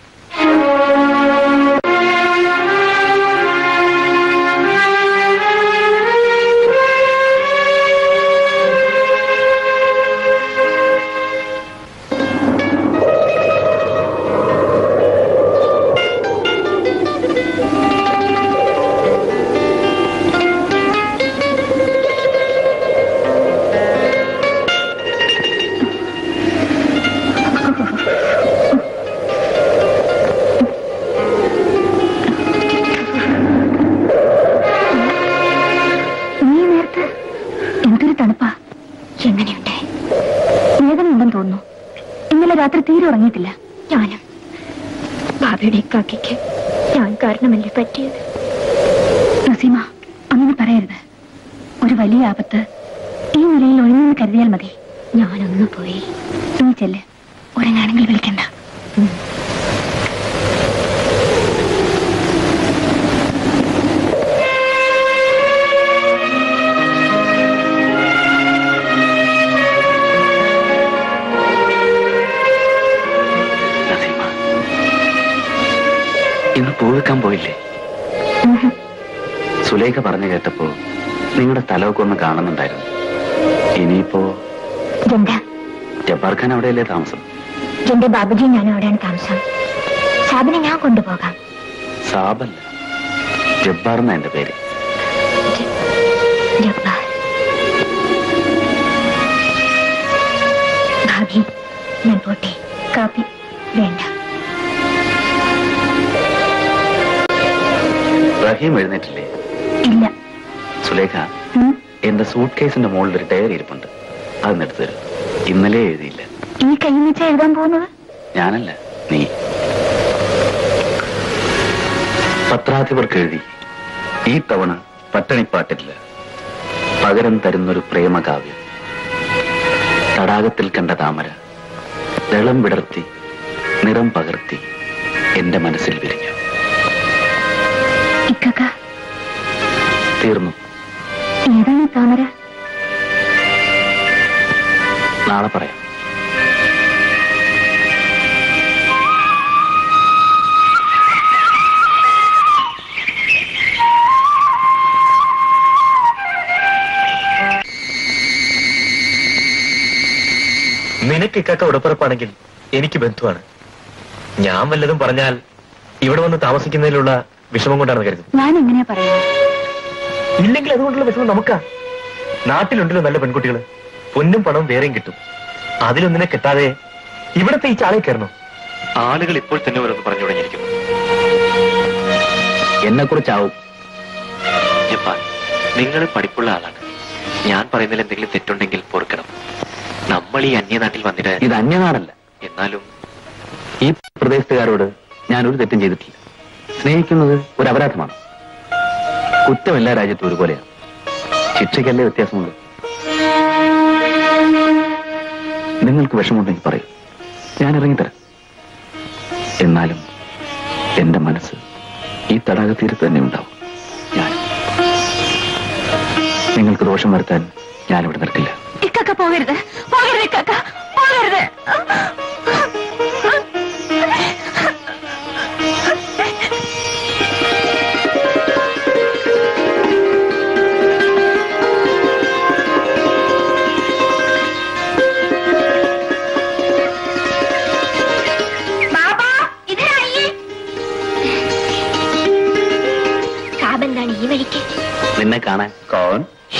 നീ നേരത്തെ എന്തൊരു തണുപ്പാ എങ്ങനെയുണ്ട് വേദന ഉണ്ടെന്ന് തോന്നുന്നു ഇന്നലെ രാത്രി തീരെ ഉറങ്ങിയിട്ടില്ല ഞാനും ഭാവിയുടെ ഇക്കാക്കിക്ക് ഞാൻ കാരണമല്ലേ പറ്റിയത് നസീമ അങ്ങനെ പറയരുത് ഒരു വലിയ ആപത്ത് ഈ നിലയിൽ ഒഴിഞ്ഞെന്ന് കരുതിയാൽ മതി ഞാനൊന്ന് പോയി നീ ചെല്ല് ഉറങ്ങാണെങ്കിൽ വിളിക്കണ്ട നസീമ ഇന്ന് പൂ വെക്കാൻ പോയില്ലേ സുലേഖ പറഞ്ഞു കേട്ടപ്പോ നിങ്ങളുടെ സ്ഥലമൊക്കെ ഒന്ന് കാണുന്നുണ്ടായിരുന്നു ഇനിയിപ്പോ എന്താ ജബ്ബാർ ഖാൻ അവിടെയല്ലേ താമസം എന്റെ ബാബുജി ഞാൻ അവിടെയാണ് താമസം സാബിനെ ഞാൻ കൊണ്ടുപോകാം സാബല്ല ജബ്ബാർ എന്നാ എന്റെ പേര് ജബ്ബാർ ഭാബി ഞാൻ പോട്ടെ കാപ്പി വേണ്ട റഹീം എഴുന്നേറ്റില്ലേ ഇല്ല സുലേഖ ഉം. എന്റെ സൂട്ട് കേസിന്റെ മുകളിൽ ഒരു ഡയറി ഇരിപ്പുണ്ട് അതൊന്ന് എടുത്തു തരും ഇന്നലെ എഴുതിയില്ല ഈ കൈ വെച്ചാ എഴുതാൻ പോകുന്നത് ഞാനല്ല നീ പത്രാധിപർക്ക് എഴുതി ഈ തവണ പട്ടണിപ്പാട്ടില്ല പകരം തരുന്നൊരു പ്രേമകാവ്യം തടാകത്തിൽ കണ്ട താമര ദളം വിടർത്തി നിറം പകർത്തി എന്റെ മനസ്സിൽ വിരിഞ്ഞു ഇക്കക്ക തീർന്നു ഏതാണ് ഈ താമര നാളെ പറയാം നിനക്ക് ഇക്കാക്ക ഉടപ്പിറപ്പാണെങ്കിൽ എനിക്ക് ബന്ധുവാണ് ഞാൻ വല്ലതും പറഞ്ഞാൽ ഇവിടെ വന്ന് താമസിക്കുന്നതിലുള്ള വിഷമം കൊണ്ടാണ് കരുതുന്നത് ഞാൻ എങ്ങനെയാ പറയുന്നത് ഇല്ലെങ്കിൽ അതുകൊണ്ടുള്ള വിഷമം നമുക്കാ നാട്ടിലുണ്ടല്ലോ നല്ല പെൺകുട്ടികൾ പൊന്നും പണവും വേറെയും കിട്ടും അതിലൊന്നിനെ കിട്ടാതെ ഇവിടത്തെ ഈ ചാളയിൽ കയറണം ആളുകൾ ഇപ്പോൾ തന്നെ ഓരോന്ന് പറഞ്ഞു തുടങ്ങിയിരിക്കുന്നു എന്നെ കുറിച്ചാവും ജപ്പാൻ നിങ്ങൾ പഠിപ്പുള്ള ആളാണ് ഞാൻ പറയുന്നതിൽ എന്തെങ്കിലും തെറ്റുണ്ടെങ്കിൽ പൊറുക്കണം നമ്മൾ ഈ അന്യനാട്ടിൽ വന്നിട്ട് ഇത് അന്യനാടല്ല എന്നാലും ഈ പ്രദേശത്തുകാരോട് ഞാൻ ഒരു തെറ്റും ചെയ്തിട്ടില്ല സ്നേഹിക്കുന്നത് ഒരു അപരാധമാണ് കുറ്റം എല്ലാ രാജ്യത്തും ഒരുപോലെയാണ് ശിക്ഷയ്ക്കല്ലേ വ്യത്യാസമുള്ളൂ നിങ്ങൾക്ക് വിഷമമുണ്ടെങ്കിൽ പറയൂ ഞാൻ ഇറങ്ങിത്തരാം എന്നാലും എന്റെ മനസ്സ് ഈ തടാക തീരത്ത് തന്നെ ഉണ്ടാവും ഞാൻ നിങ്ങൾക്ക് ദോഷം വരുത്താൻ ഞാനിവിടെ നിൽക്കില്ല ഇക്കക്ക പോകരുത് പോകരുത് ഇക്കക്ക പോകരുത് ബാബാ ഇതിനായി കാബെന്താണ് ഈ വഴിക്ക് നിന്നെ കാണാൻ കോൺ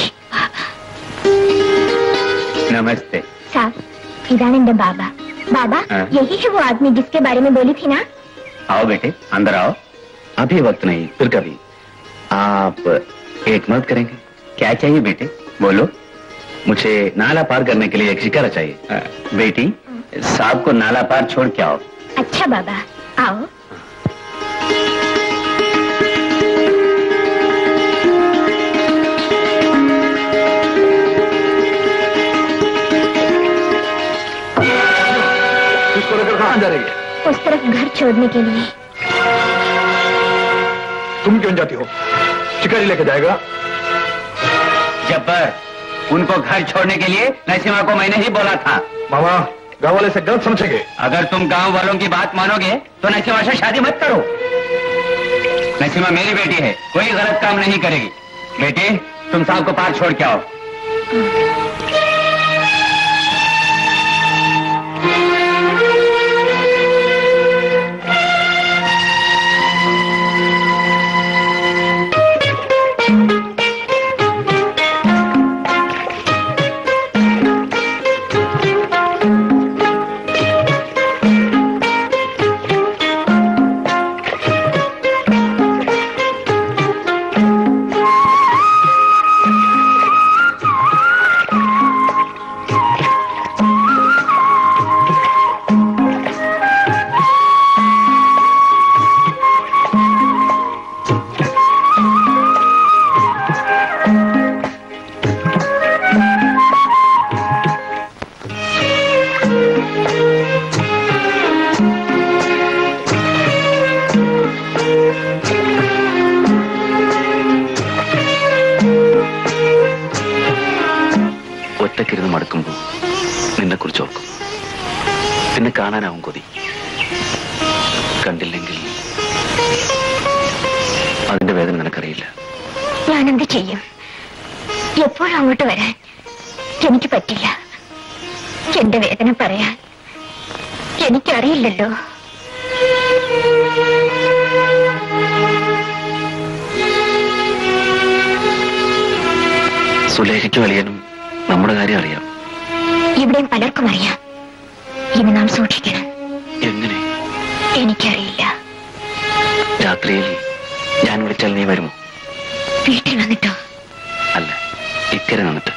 നമസ്തേ साहब इधान इंदर बाबा बाबा हाँ? यही है वो आदमी जिसके बारे में बोली थी ना आओ बेटे अंदर आओ अभी वक्त नहीं फिर कभी आप एक मदद करेंगे क्या चाहिए बेटे बोलो मुझे नाला पार करने के लिए एक शिकारा चाहिए बेटी साहब को नाला पार छोड़ के आओ अच्छा बाबा आओ इसको लेकर कहाँ जा रही है उस तरफ घर छोड़ने के लिए तुम क्यों जाती हो शिकारी लेके जाएगा जब्बर उनको घर छोड़ने के लिए नसीमा को मैंने ही बोला था मामा गाँव वाले से गलत समझेंगे अगर तुम गांव वालों की बात मानोगे तो नसीमा से शादी मत करो नसीमा मेरी बेटी है कोई गलत काम नहीं करेगी बेटी तुम साहब को पार छोड़ के आओ മടുക്കുമ്പോൾ നിന്നെ കുറിച്ച് ഓർക്കും പിന്നെ കാണാനാവും കൊതി കണ്ടില്ലെങ്കിൽ അതിന്റെ വേദന നിനക്കറിയില്ല ഞാൻ എന്ത് ചെയ്യും എപ്പോഴും അങ്ങോട്ട് വരാൻ എനിക്ക് പറ്റില്ല എന്റെ വേദന പറയാൻ എനിക്കറിയില്ലല്ലോ സുലേഖയ്ക്കും അളിയനും നമ്മുടെ കാര്യം അറിയാം ഇവിടെയും പലർക്കും അറിയാം ഇനി നാം സൂക്ഷിക്കണം എങ്ങനെ എനിക്കറിയില്ല രാത്രിയിൽ ഞാൻ വിളിച്ചാൽ നീ വരുമോ വീട്ടിൽ വന്നിട്ടോ അല്ല ഇക്കരെ നിന്നിട്ട്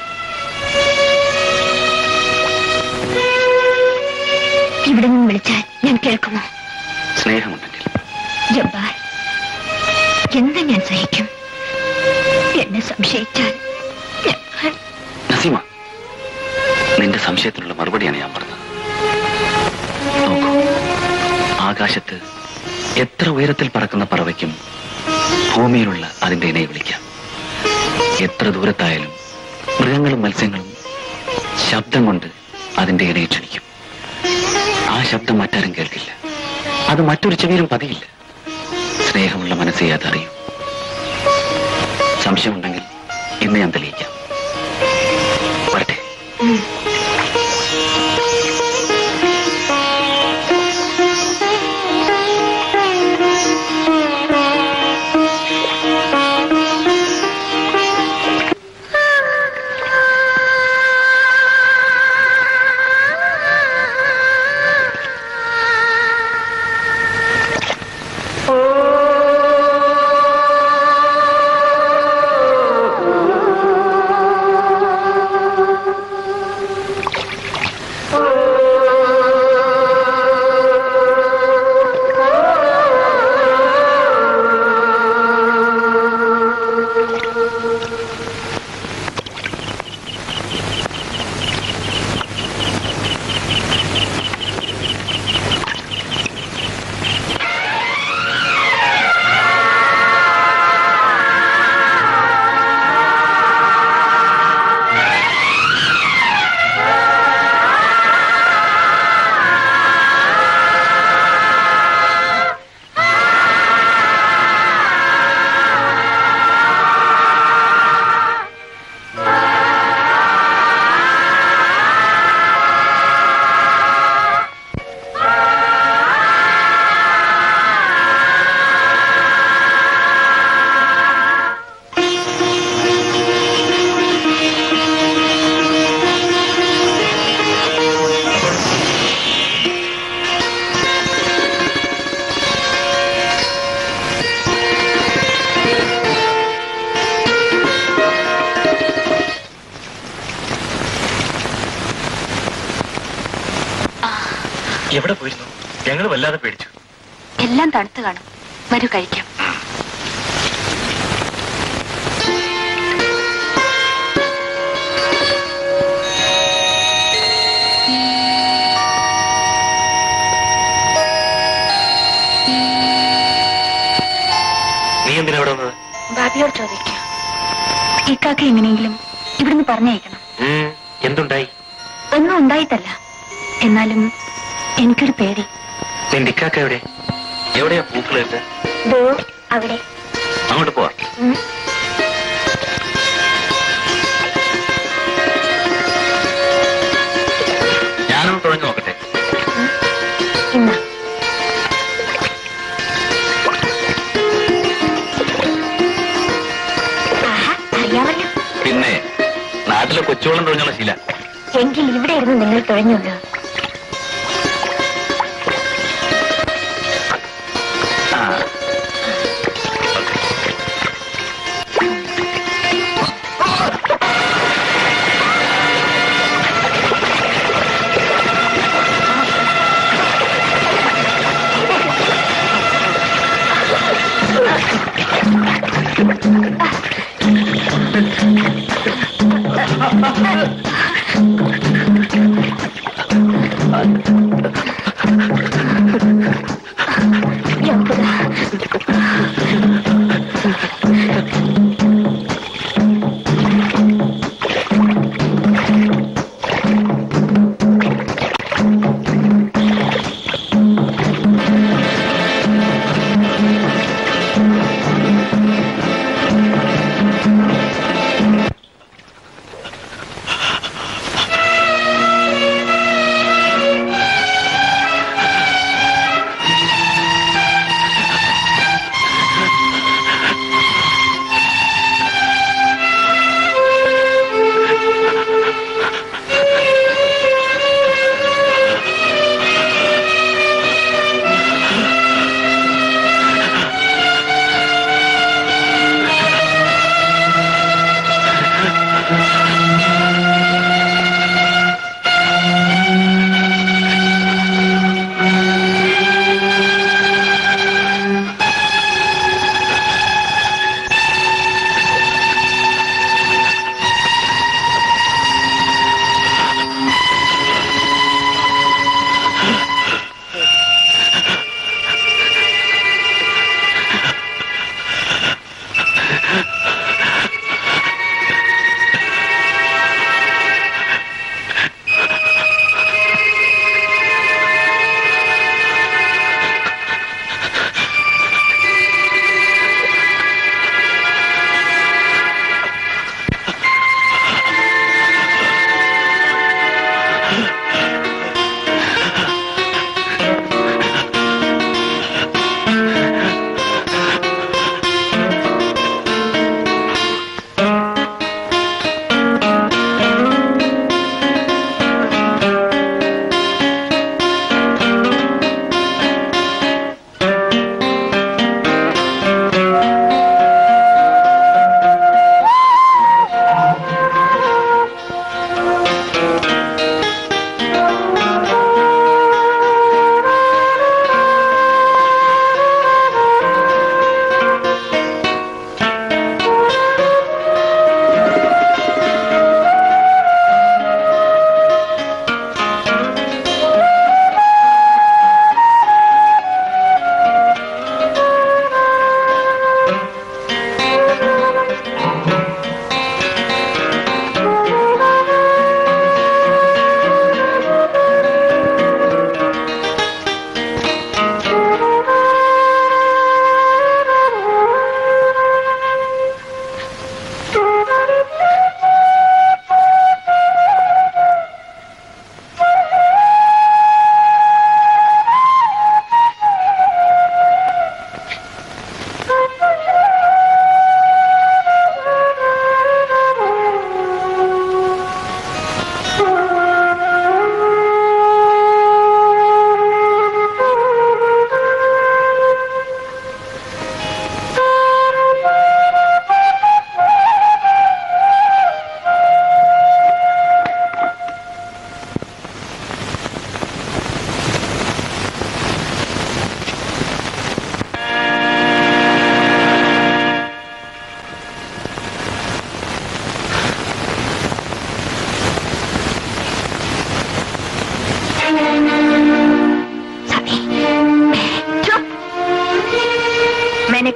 ഇവിടെ നിന്ന് വിളിച്ചാൽ ഞാൻ കേൾക്കുമോ സ്നേഹമുണ്ടെങ്കിൽ ജബ്ബാർ എന്ത് ഞാൻ സഹിക്കും എന്നെ സംശയിച്ചാൽ ഞാൻ നസീമ നിന്റെ സംശയത്തിനുള്ള മറുപടിയാണ് ഞാൻ പറഞ്ഞത് നോക്കൂ ആകാശത്ത് എത്ര ഉയരത്തിൽ പറക്കുന്ന പറവയ്ക്കും ഭൂമിയിലുള്ള അതിന്റെ ഇണയെ വിളിക്കാം എത്ര ദൂരത്തായാലും മൃഗങ്ങളും മത്സ്യങ്ങളും ശബ്ദം കൊണ്ട് അതിന്റെ ഇണയെ ക്ഷണിക്കും ആ ശബ്ദം മറ്റാരും കേൾക്കില്ല അത് മറ്റൊരു ചെവിയിലും പതിയില്ല സ്നേഹമുള്ള മനസ്സേ അതറിയൂ സംശയമുണ്ടെങ്കിൽ ഇന്ന് ഞാൻ തെളിയിക്കാം വരട്ടെ എവിടെ പോയിരുന്നു ഞങ്ങൾ വല്ലാതെ പേടിച്ചു എല്ലാം തണുത്തു കാണും വരൂ കഴിക്കാം നീ എന്തിനാ ഇവിടെ വന്നത് ബാബിയോട് ചോദിക്കാം ഇക്കാക്ക എങ്ങനെയെങ്കിലും ഇവിടുന്ന് പറഞ്ഞയക്കണം ഉം, എന്തുണ്ടായി ഒന്നും ഉണ്ടായിട്ടല്ല എന്നാലും എനിക്കൊരു പേടി നിന്റെ ഇക്കാക്ക എവിടെ എവിടെയാ പൂക്കളിട്ട് ദോ അവിടെ അങ്ങോട്ട് പോവാ ഉം. ഞാനൊന്ന് തുഴഞ്ഞു നോക്കട്ടെ ഇന്നാ ആഹാ, അറിയാമല്ലോ പിന്നെ നാട്ടിലെ കൊച്ചുവെള്ളം തുഴഞ്ഞുള്ള ശീല എങ്കിൽ ഇവിടെ ഇരുന്ന് നിങ്ങൾ തുഴഞ്ഞുള്ളൂ ആ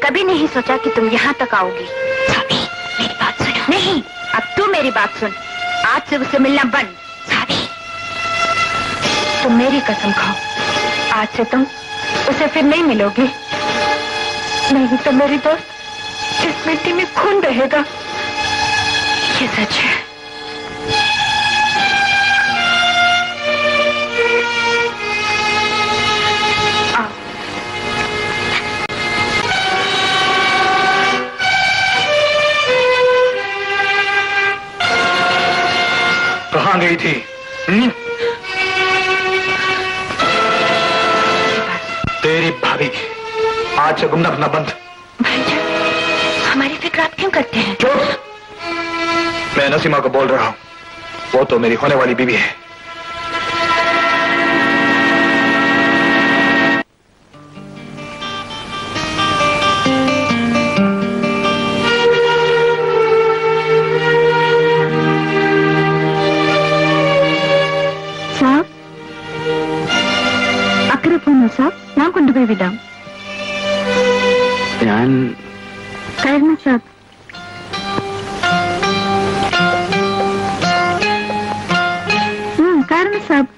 कभी नहीं सोचा कि तुम यहाँ तक आओगी साबी मेरी बात सुनो नहीं अब तू मेरी बात सुन आज से उसे मिलना बंद साबी तुम मेरी कसम खाओ आज से तुम उसे फिर नहीं मिलोगे नहीं तो मेरी दोस्त इस मिट्टी में खून रहेगा ये सच है आओ कहाँ गई थी हम्म? तेरी भाभी आज से गुमना अपना बंद भाईजान हमारी फिक्र आप क्यों करते हैं चुप मैं नसीमा को बोल रहा हूँ वो तो मेरी होने वाली बीवी है സാബ് അക്കരെ പോന്നു സാബ് ഞാൻ കൊണ്ടുപോയി വിടാം ഞാൻ കയറുന്നു സാബ് ഉം, കയറുന്നു സാബ്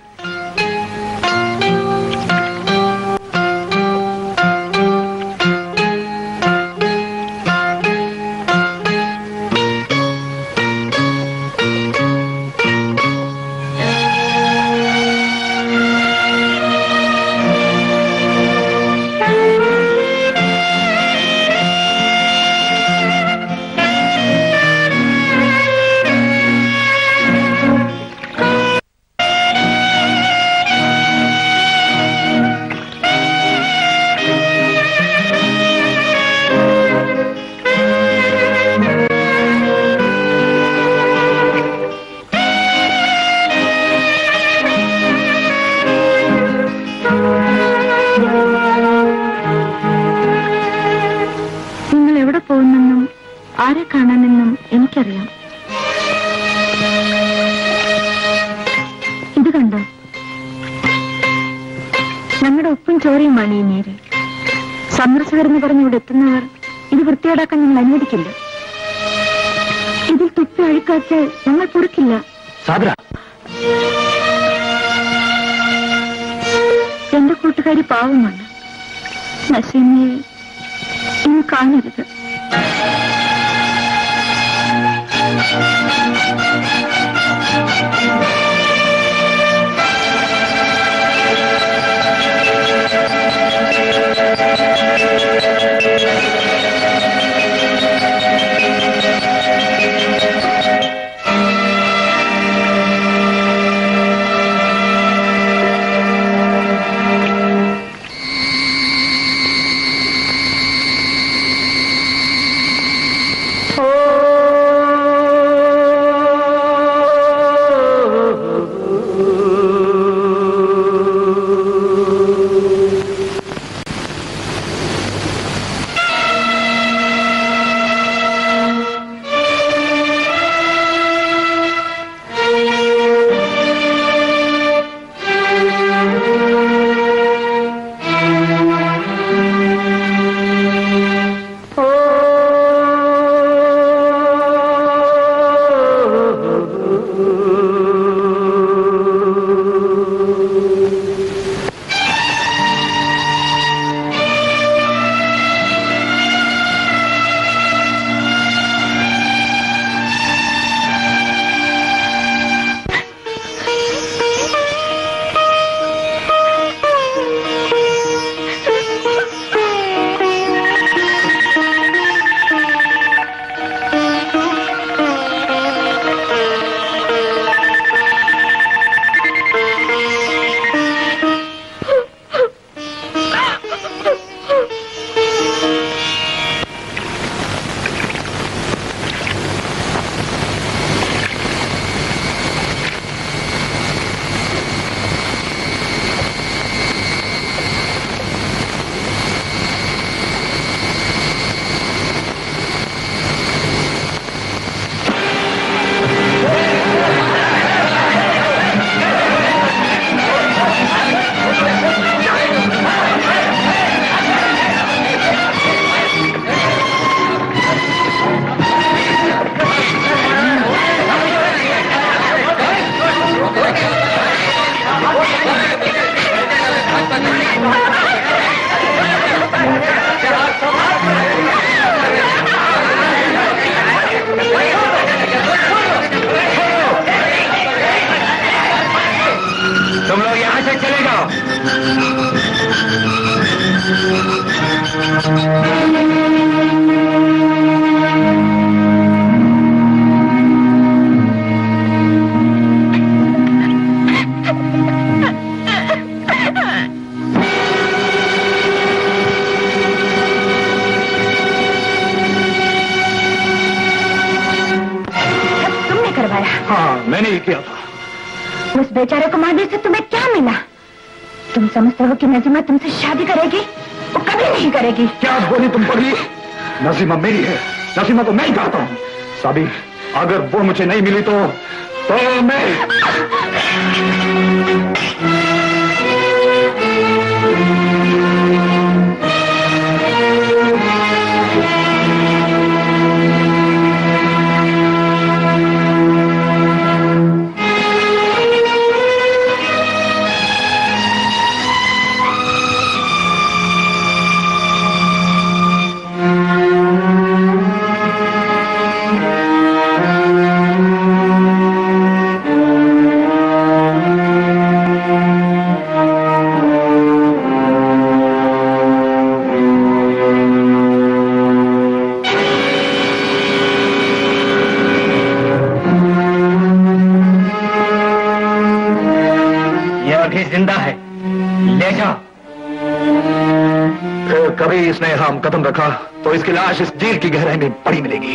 നിങ്ങൾ എവിടെ പോകുന്നെന്നും ആരെ കാണാനെന്നും എനിക്കറിയാം ഇത് കണ്ടോ ഞങ്ങളുടെ ഉപ്പും ചോരയുമാണ് ഈ നീര് സന്ദർശകരെന്ന് പറഞ്ഞ് ഇവിടെ എത്തുന്നവർ ഇത് വൃത്തിയോടാക്കാൻ ഞങ്ങൾ അനുവദിക്കില്ല ഇതിൽ തുപ്പി അഴുക്കാച്ച് ഞങ്ങൾ പൊറുക്കില്ല സാബിറ എന്റെ കൂട്ടുകാരി പാവമാണ് നസീമയെ ഇനി കാണരുത് यहाँ से चले जाओ सब तुमने करवाया हाँ मैंने ही किया था उस बेचारे को मारने से तुम्हें क्या मिला तुम समझते हो कि नजीमा तुमसे शादी करेगी वो कभी नहीं करेगी क्या बोली तुम पगली नसीमा मेरी है नसीमा तो मैं ही चाहता हूँ साबी अगर वो मुझे नहीं मिली तो तो मैं ये अभी जिंदा है ले जाओ फिर कभी इसने हम कदम रखा तो इसकी लाश इस जेल की गहराई में पड़ी मिलेगी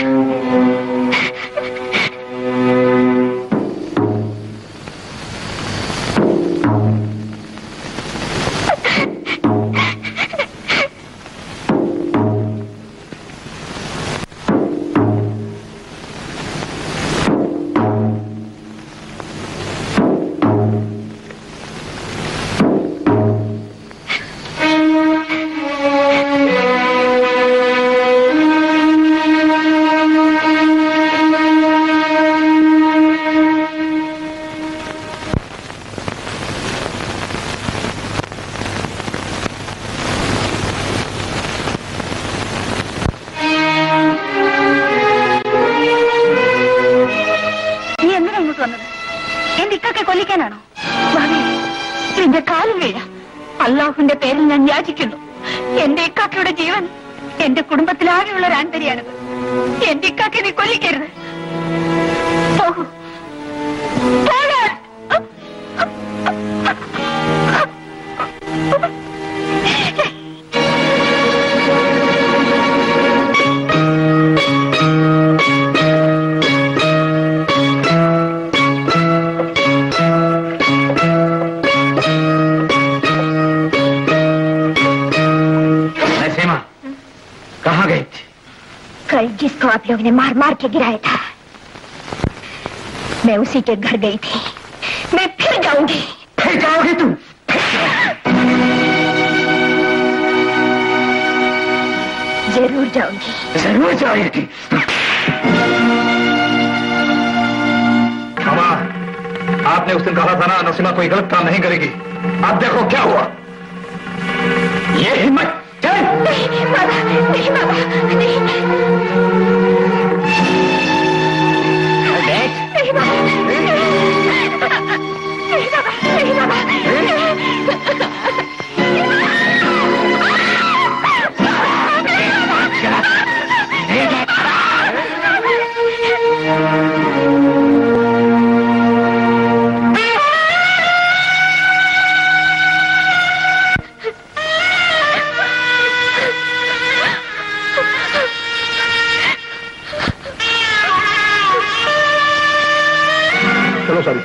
നീ എന്തിനാ ഇങ്ങോട്ട് വന്നത് എന്റെ ഇക്കൊക്കെ കൊല്ലിക്കാനാണോ ഭാവി എന്റെ കാലിൽ വീഴ അള്ളാഹുവിന്റെ പേരിൽ ഞാൻ യാചിക്കുന്നു എന്റെ ഇക്കാക്കയുടെ ജീവൻ എന്റെ കുടുംബത്തിലാകെയുള്ള ഒരു ആന്തരിയാണിത് എന്റെ ഇക്കാക്കെ നീ കൊല്ലിക്കരുത് പോകൂ പോകാൻ. नसीमा कहाँ गई थी कल जिसको आप लोग ने मार मार के गिराया था मैं उसी के घर गई थी मैं फिर जाऊंगी फिर जाओगी तुम जरूर जाऊंगी जरूर जाएगी मामा आपने उस दिन कहा था ना नसीमा कोई गलत काम नहीं करेगी अब देखो क्या हुआ ये हिम्मत चल नहीं बाबा नहीं बाबा नहीं बैठ नहीं बाबा नहीं बाबा नहीं बाबा चलो सॉरी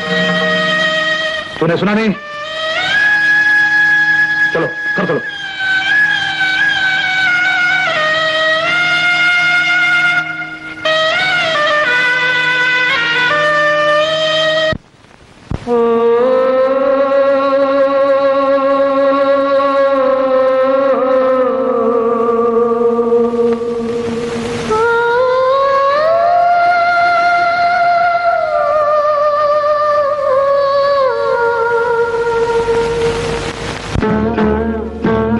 तूने सुना नहीं चलो कर चलो Oh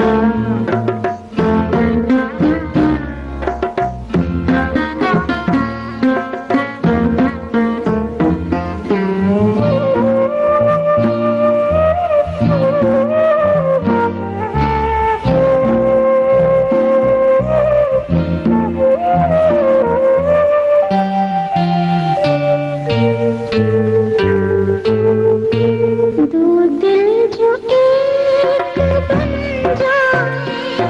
बन जाए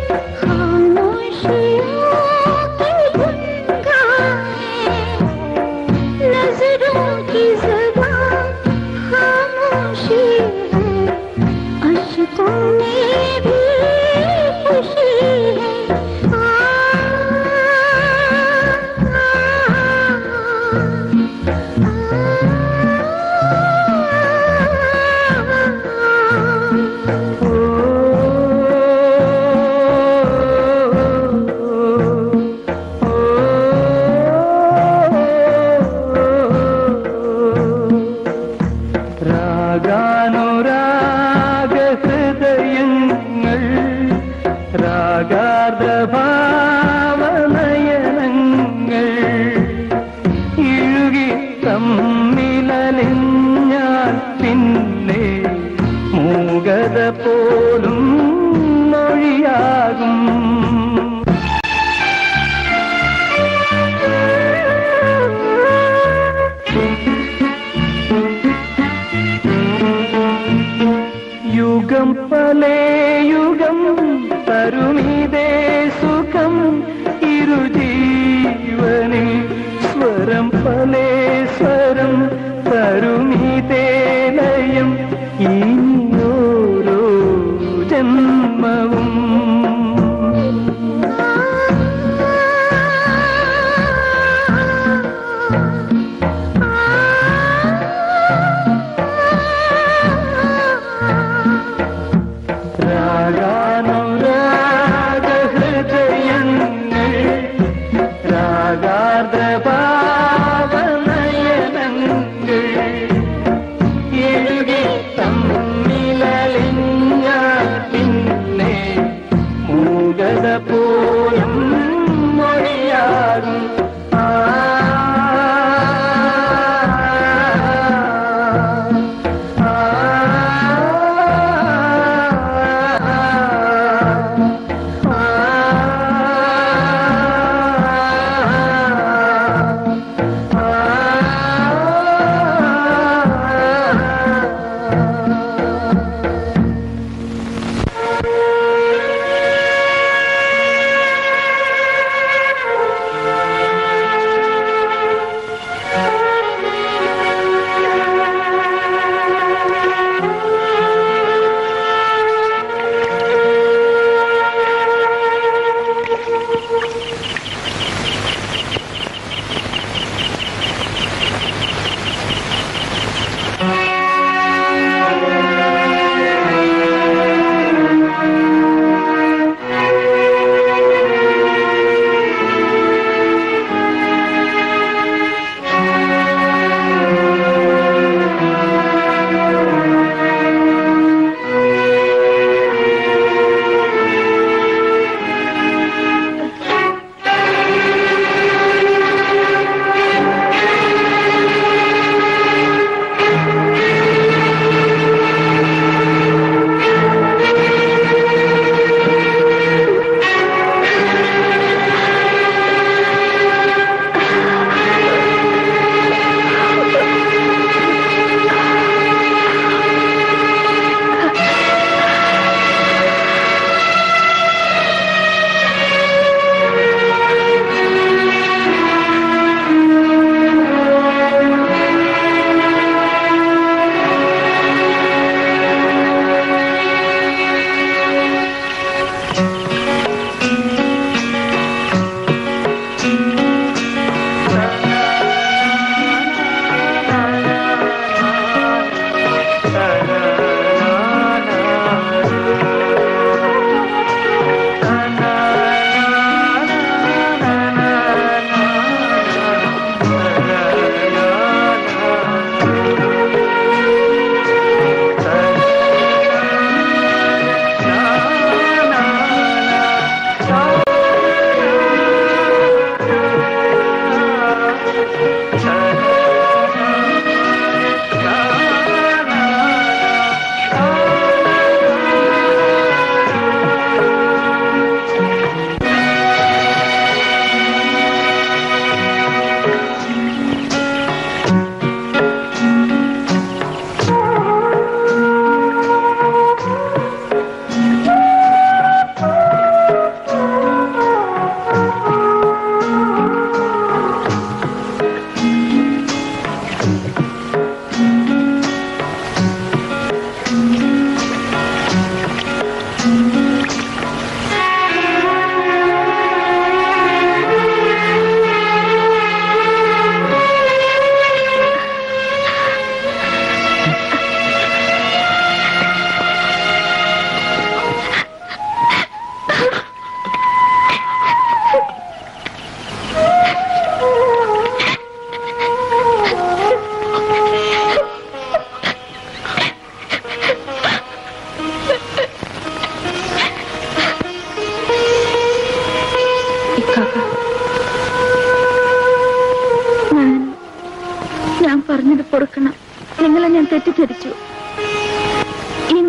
खामोशियों की धुन गाए नजरों की जुबान खामोशी है अशकों में भी खुशी है आ, രാഗാനുരാഗ ഹൃദയങ്ങൾ രാഗാർദ്ധ ഭാവനയനങ്ങൾ ഇഴുകി തമ്മിലലിഞ്ഞാൽ പിന്നെ മൂകത പോലും മൊഴിയാകും യുഗം പലേ യുഗം തരുമിതേ സുഖം ഇരുജീവനിൽ സ്വരം പലേ സ്വരം തരുമിതേ ലയം ഇനിയോരോ ജന്മവും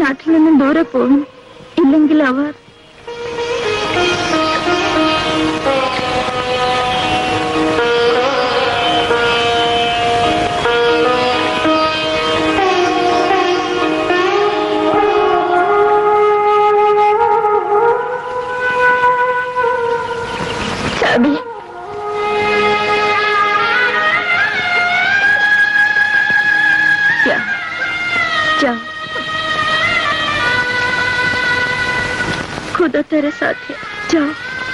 നാട്ടിൽ നിന്നും ദൂരെ പോകും ഇല്ലെങ്കിൽ അവർ ചാബി जाओ जाओ खुदा तेरे साथ है जाओ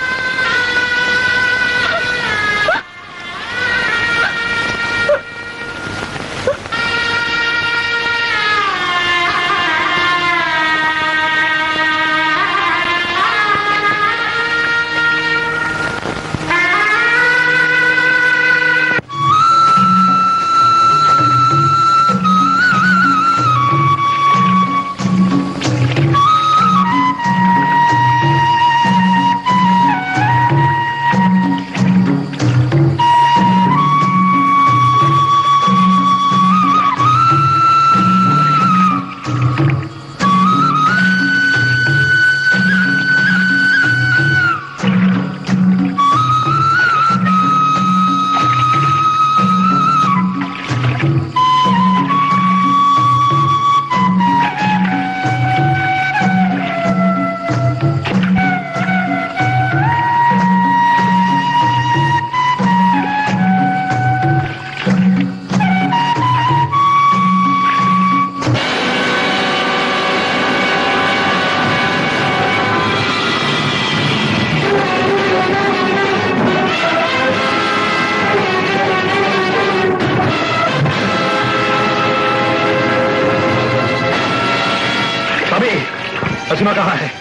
अभी असीमा कहाँ है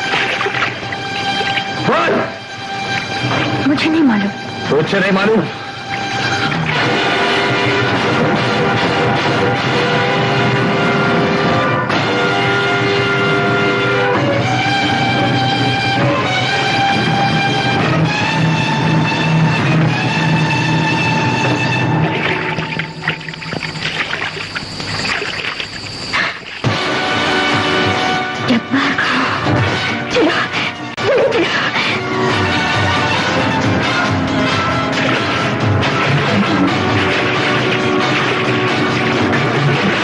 बोल मुझे नहीं मालूम तुझसे नहीं मालूम जब्बार चलो जल्दी चलो ¡Vamos!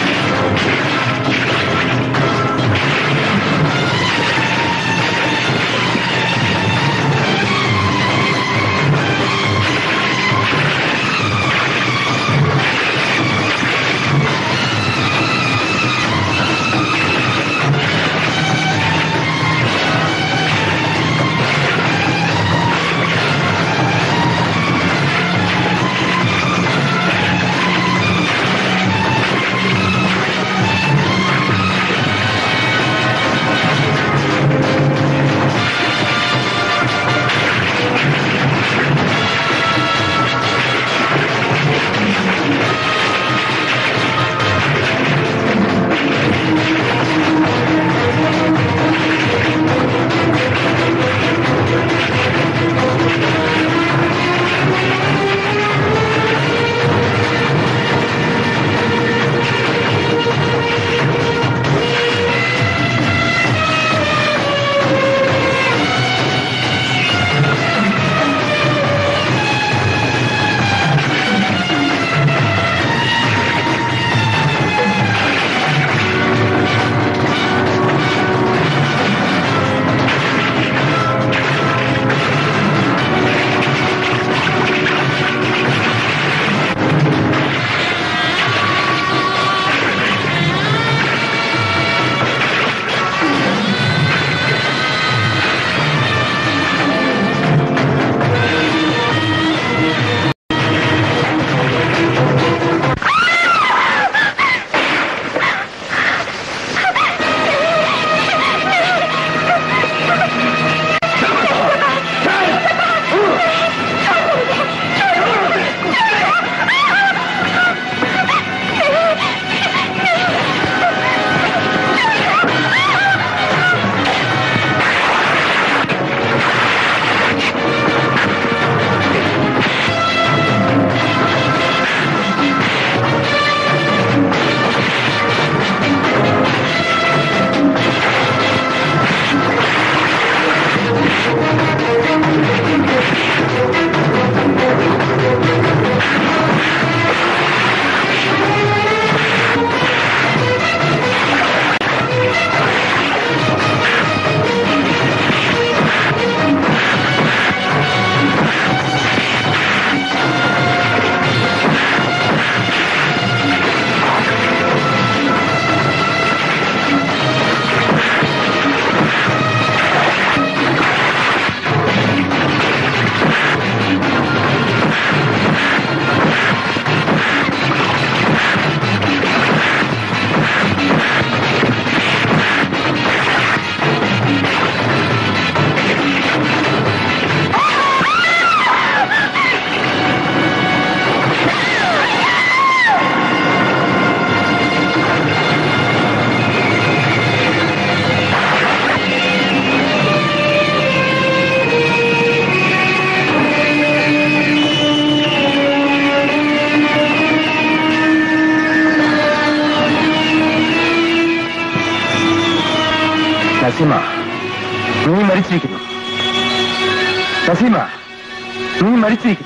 നസീമ നീ മരിച്ചിരിക്കുന്നു നസീമ നീ മരിച്ചിരിക്കുന്നു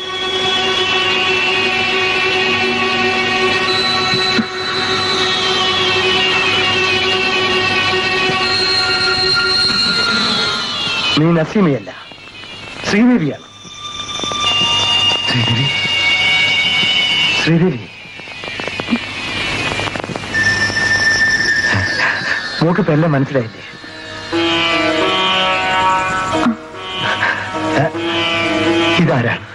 നീ നസീമയല്ല ശ്രീദേവിയാണ് ശ്രീദേവി ശ്രീദേവി മോക്കിപ്പോ എല്ലാം മനസ്സിലായില്ലേ ഏ? ഇതാരാണ്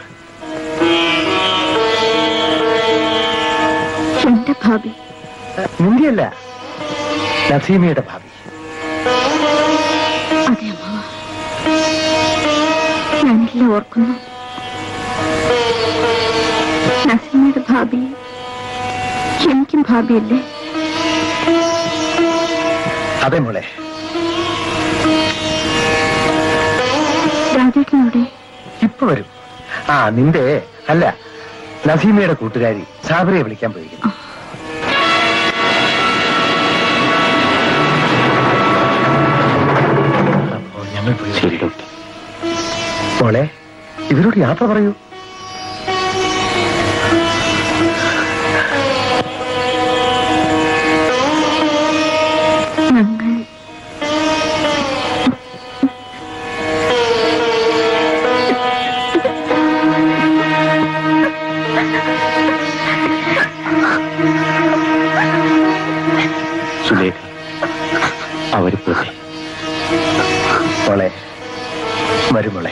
എന്റെ ഭാവി നിന്റെയല്ല നസീമയുടെ ഭാവി അതെ അമ്മാവ ഞാനെല്ലാം ഓർക്കുന്നു നസീമയുടെ ഭാവി എനിക്കും ഭാവിയല്ലേ അതെ മോളെ രാജേട്ടനോടെ ഇപ്പൊ വരും ആ നിന്റെ അല്ല നസീമയുടെ കൂട്ടുകാരി സാബറയെ വിളിക്കാൻ പോയിരിക്കുന്നു അപ്പോ ഞങ്ങൾ പോയി ശരി ഡോക്ടർ മോളെ ഇവരോട് യാത്ര പറയൂ ഞങ്ങൾ സുലേഖ അവര് പോട്ടെ മോളെ വരും മോളെ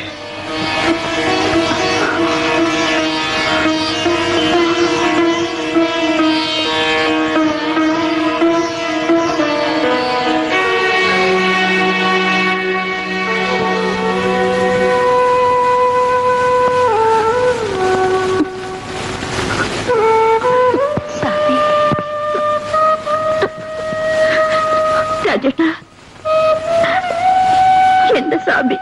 രാജേട്ടാ എന്റെ സാബി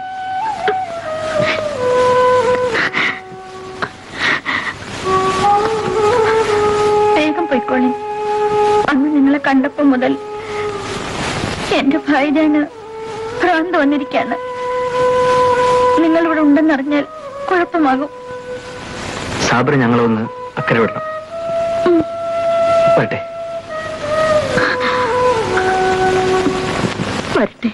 വേഗം പോയിക്കോളി അന്ന് നിങ്ങളെ കണ്ടപ്പോ മുതൽ എന്റെ ഭാര്യന് ഭ്രാന്ത് വന്നിരിക്കാണ് നിങ്ങൾ ഇവിടെ ഉണ്ടെന്നറിഞ്ഞാൽ കുഴപ്പമാകും സാബിറ് ഞങ്ങളൊന്ന് അക്കരെ വിടണം വരട്ടെ വരട്ടെ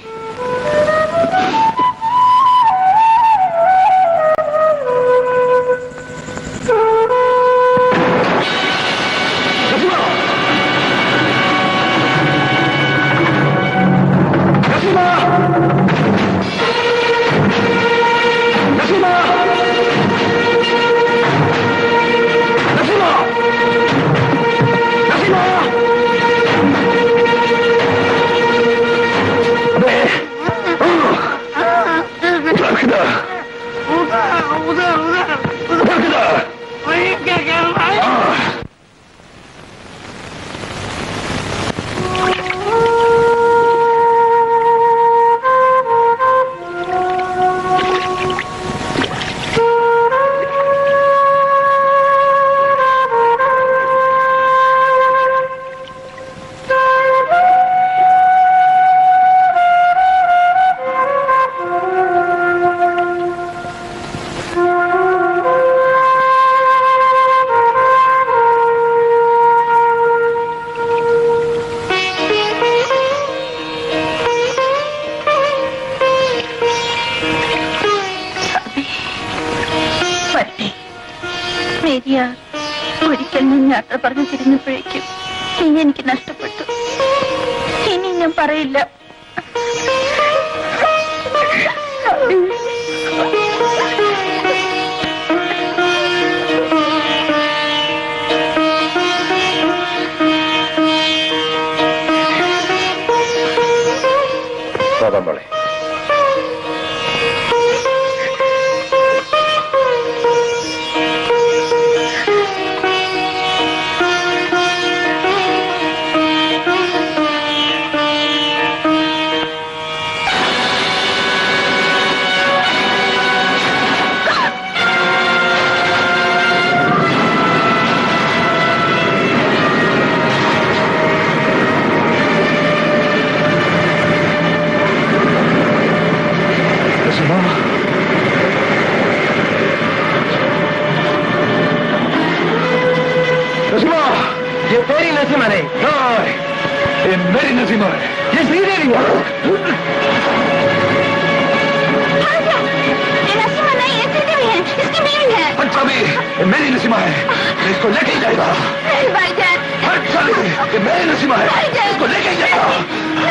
വരട്ടെ മേരിയ ഒരിക്കൽ ഞാൻ യാത്ര പറഞ്ഞു തിരിഞ്ഞപ്പോഴേക്കും നീ എനിക്ക് നഷ്ടപ്പെട്ടു ഇനി ഞാൻ പറയില്ല പോകാം മോളെ ആ नसीमा है ये श्रीदेवी है ये नसीमा नहीं ये श्रीदेवी है इसकी बीवी है अच्छा भी ये मेरी नसीमा है मैं इसको लेके ही जाएगा नहीं भाईजान अच्छा भी ये मेरी नसीमा है इसको लेके ही जाएगा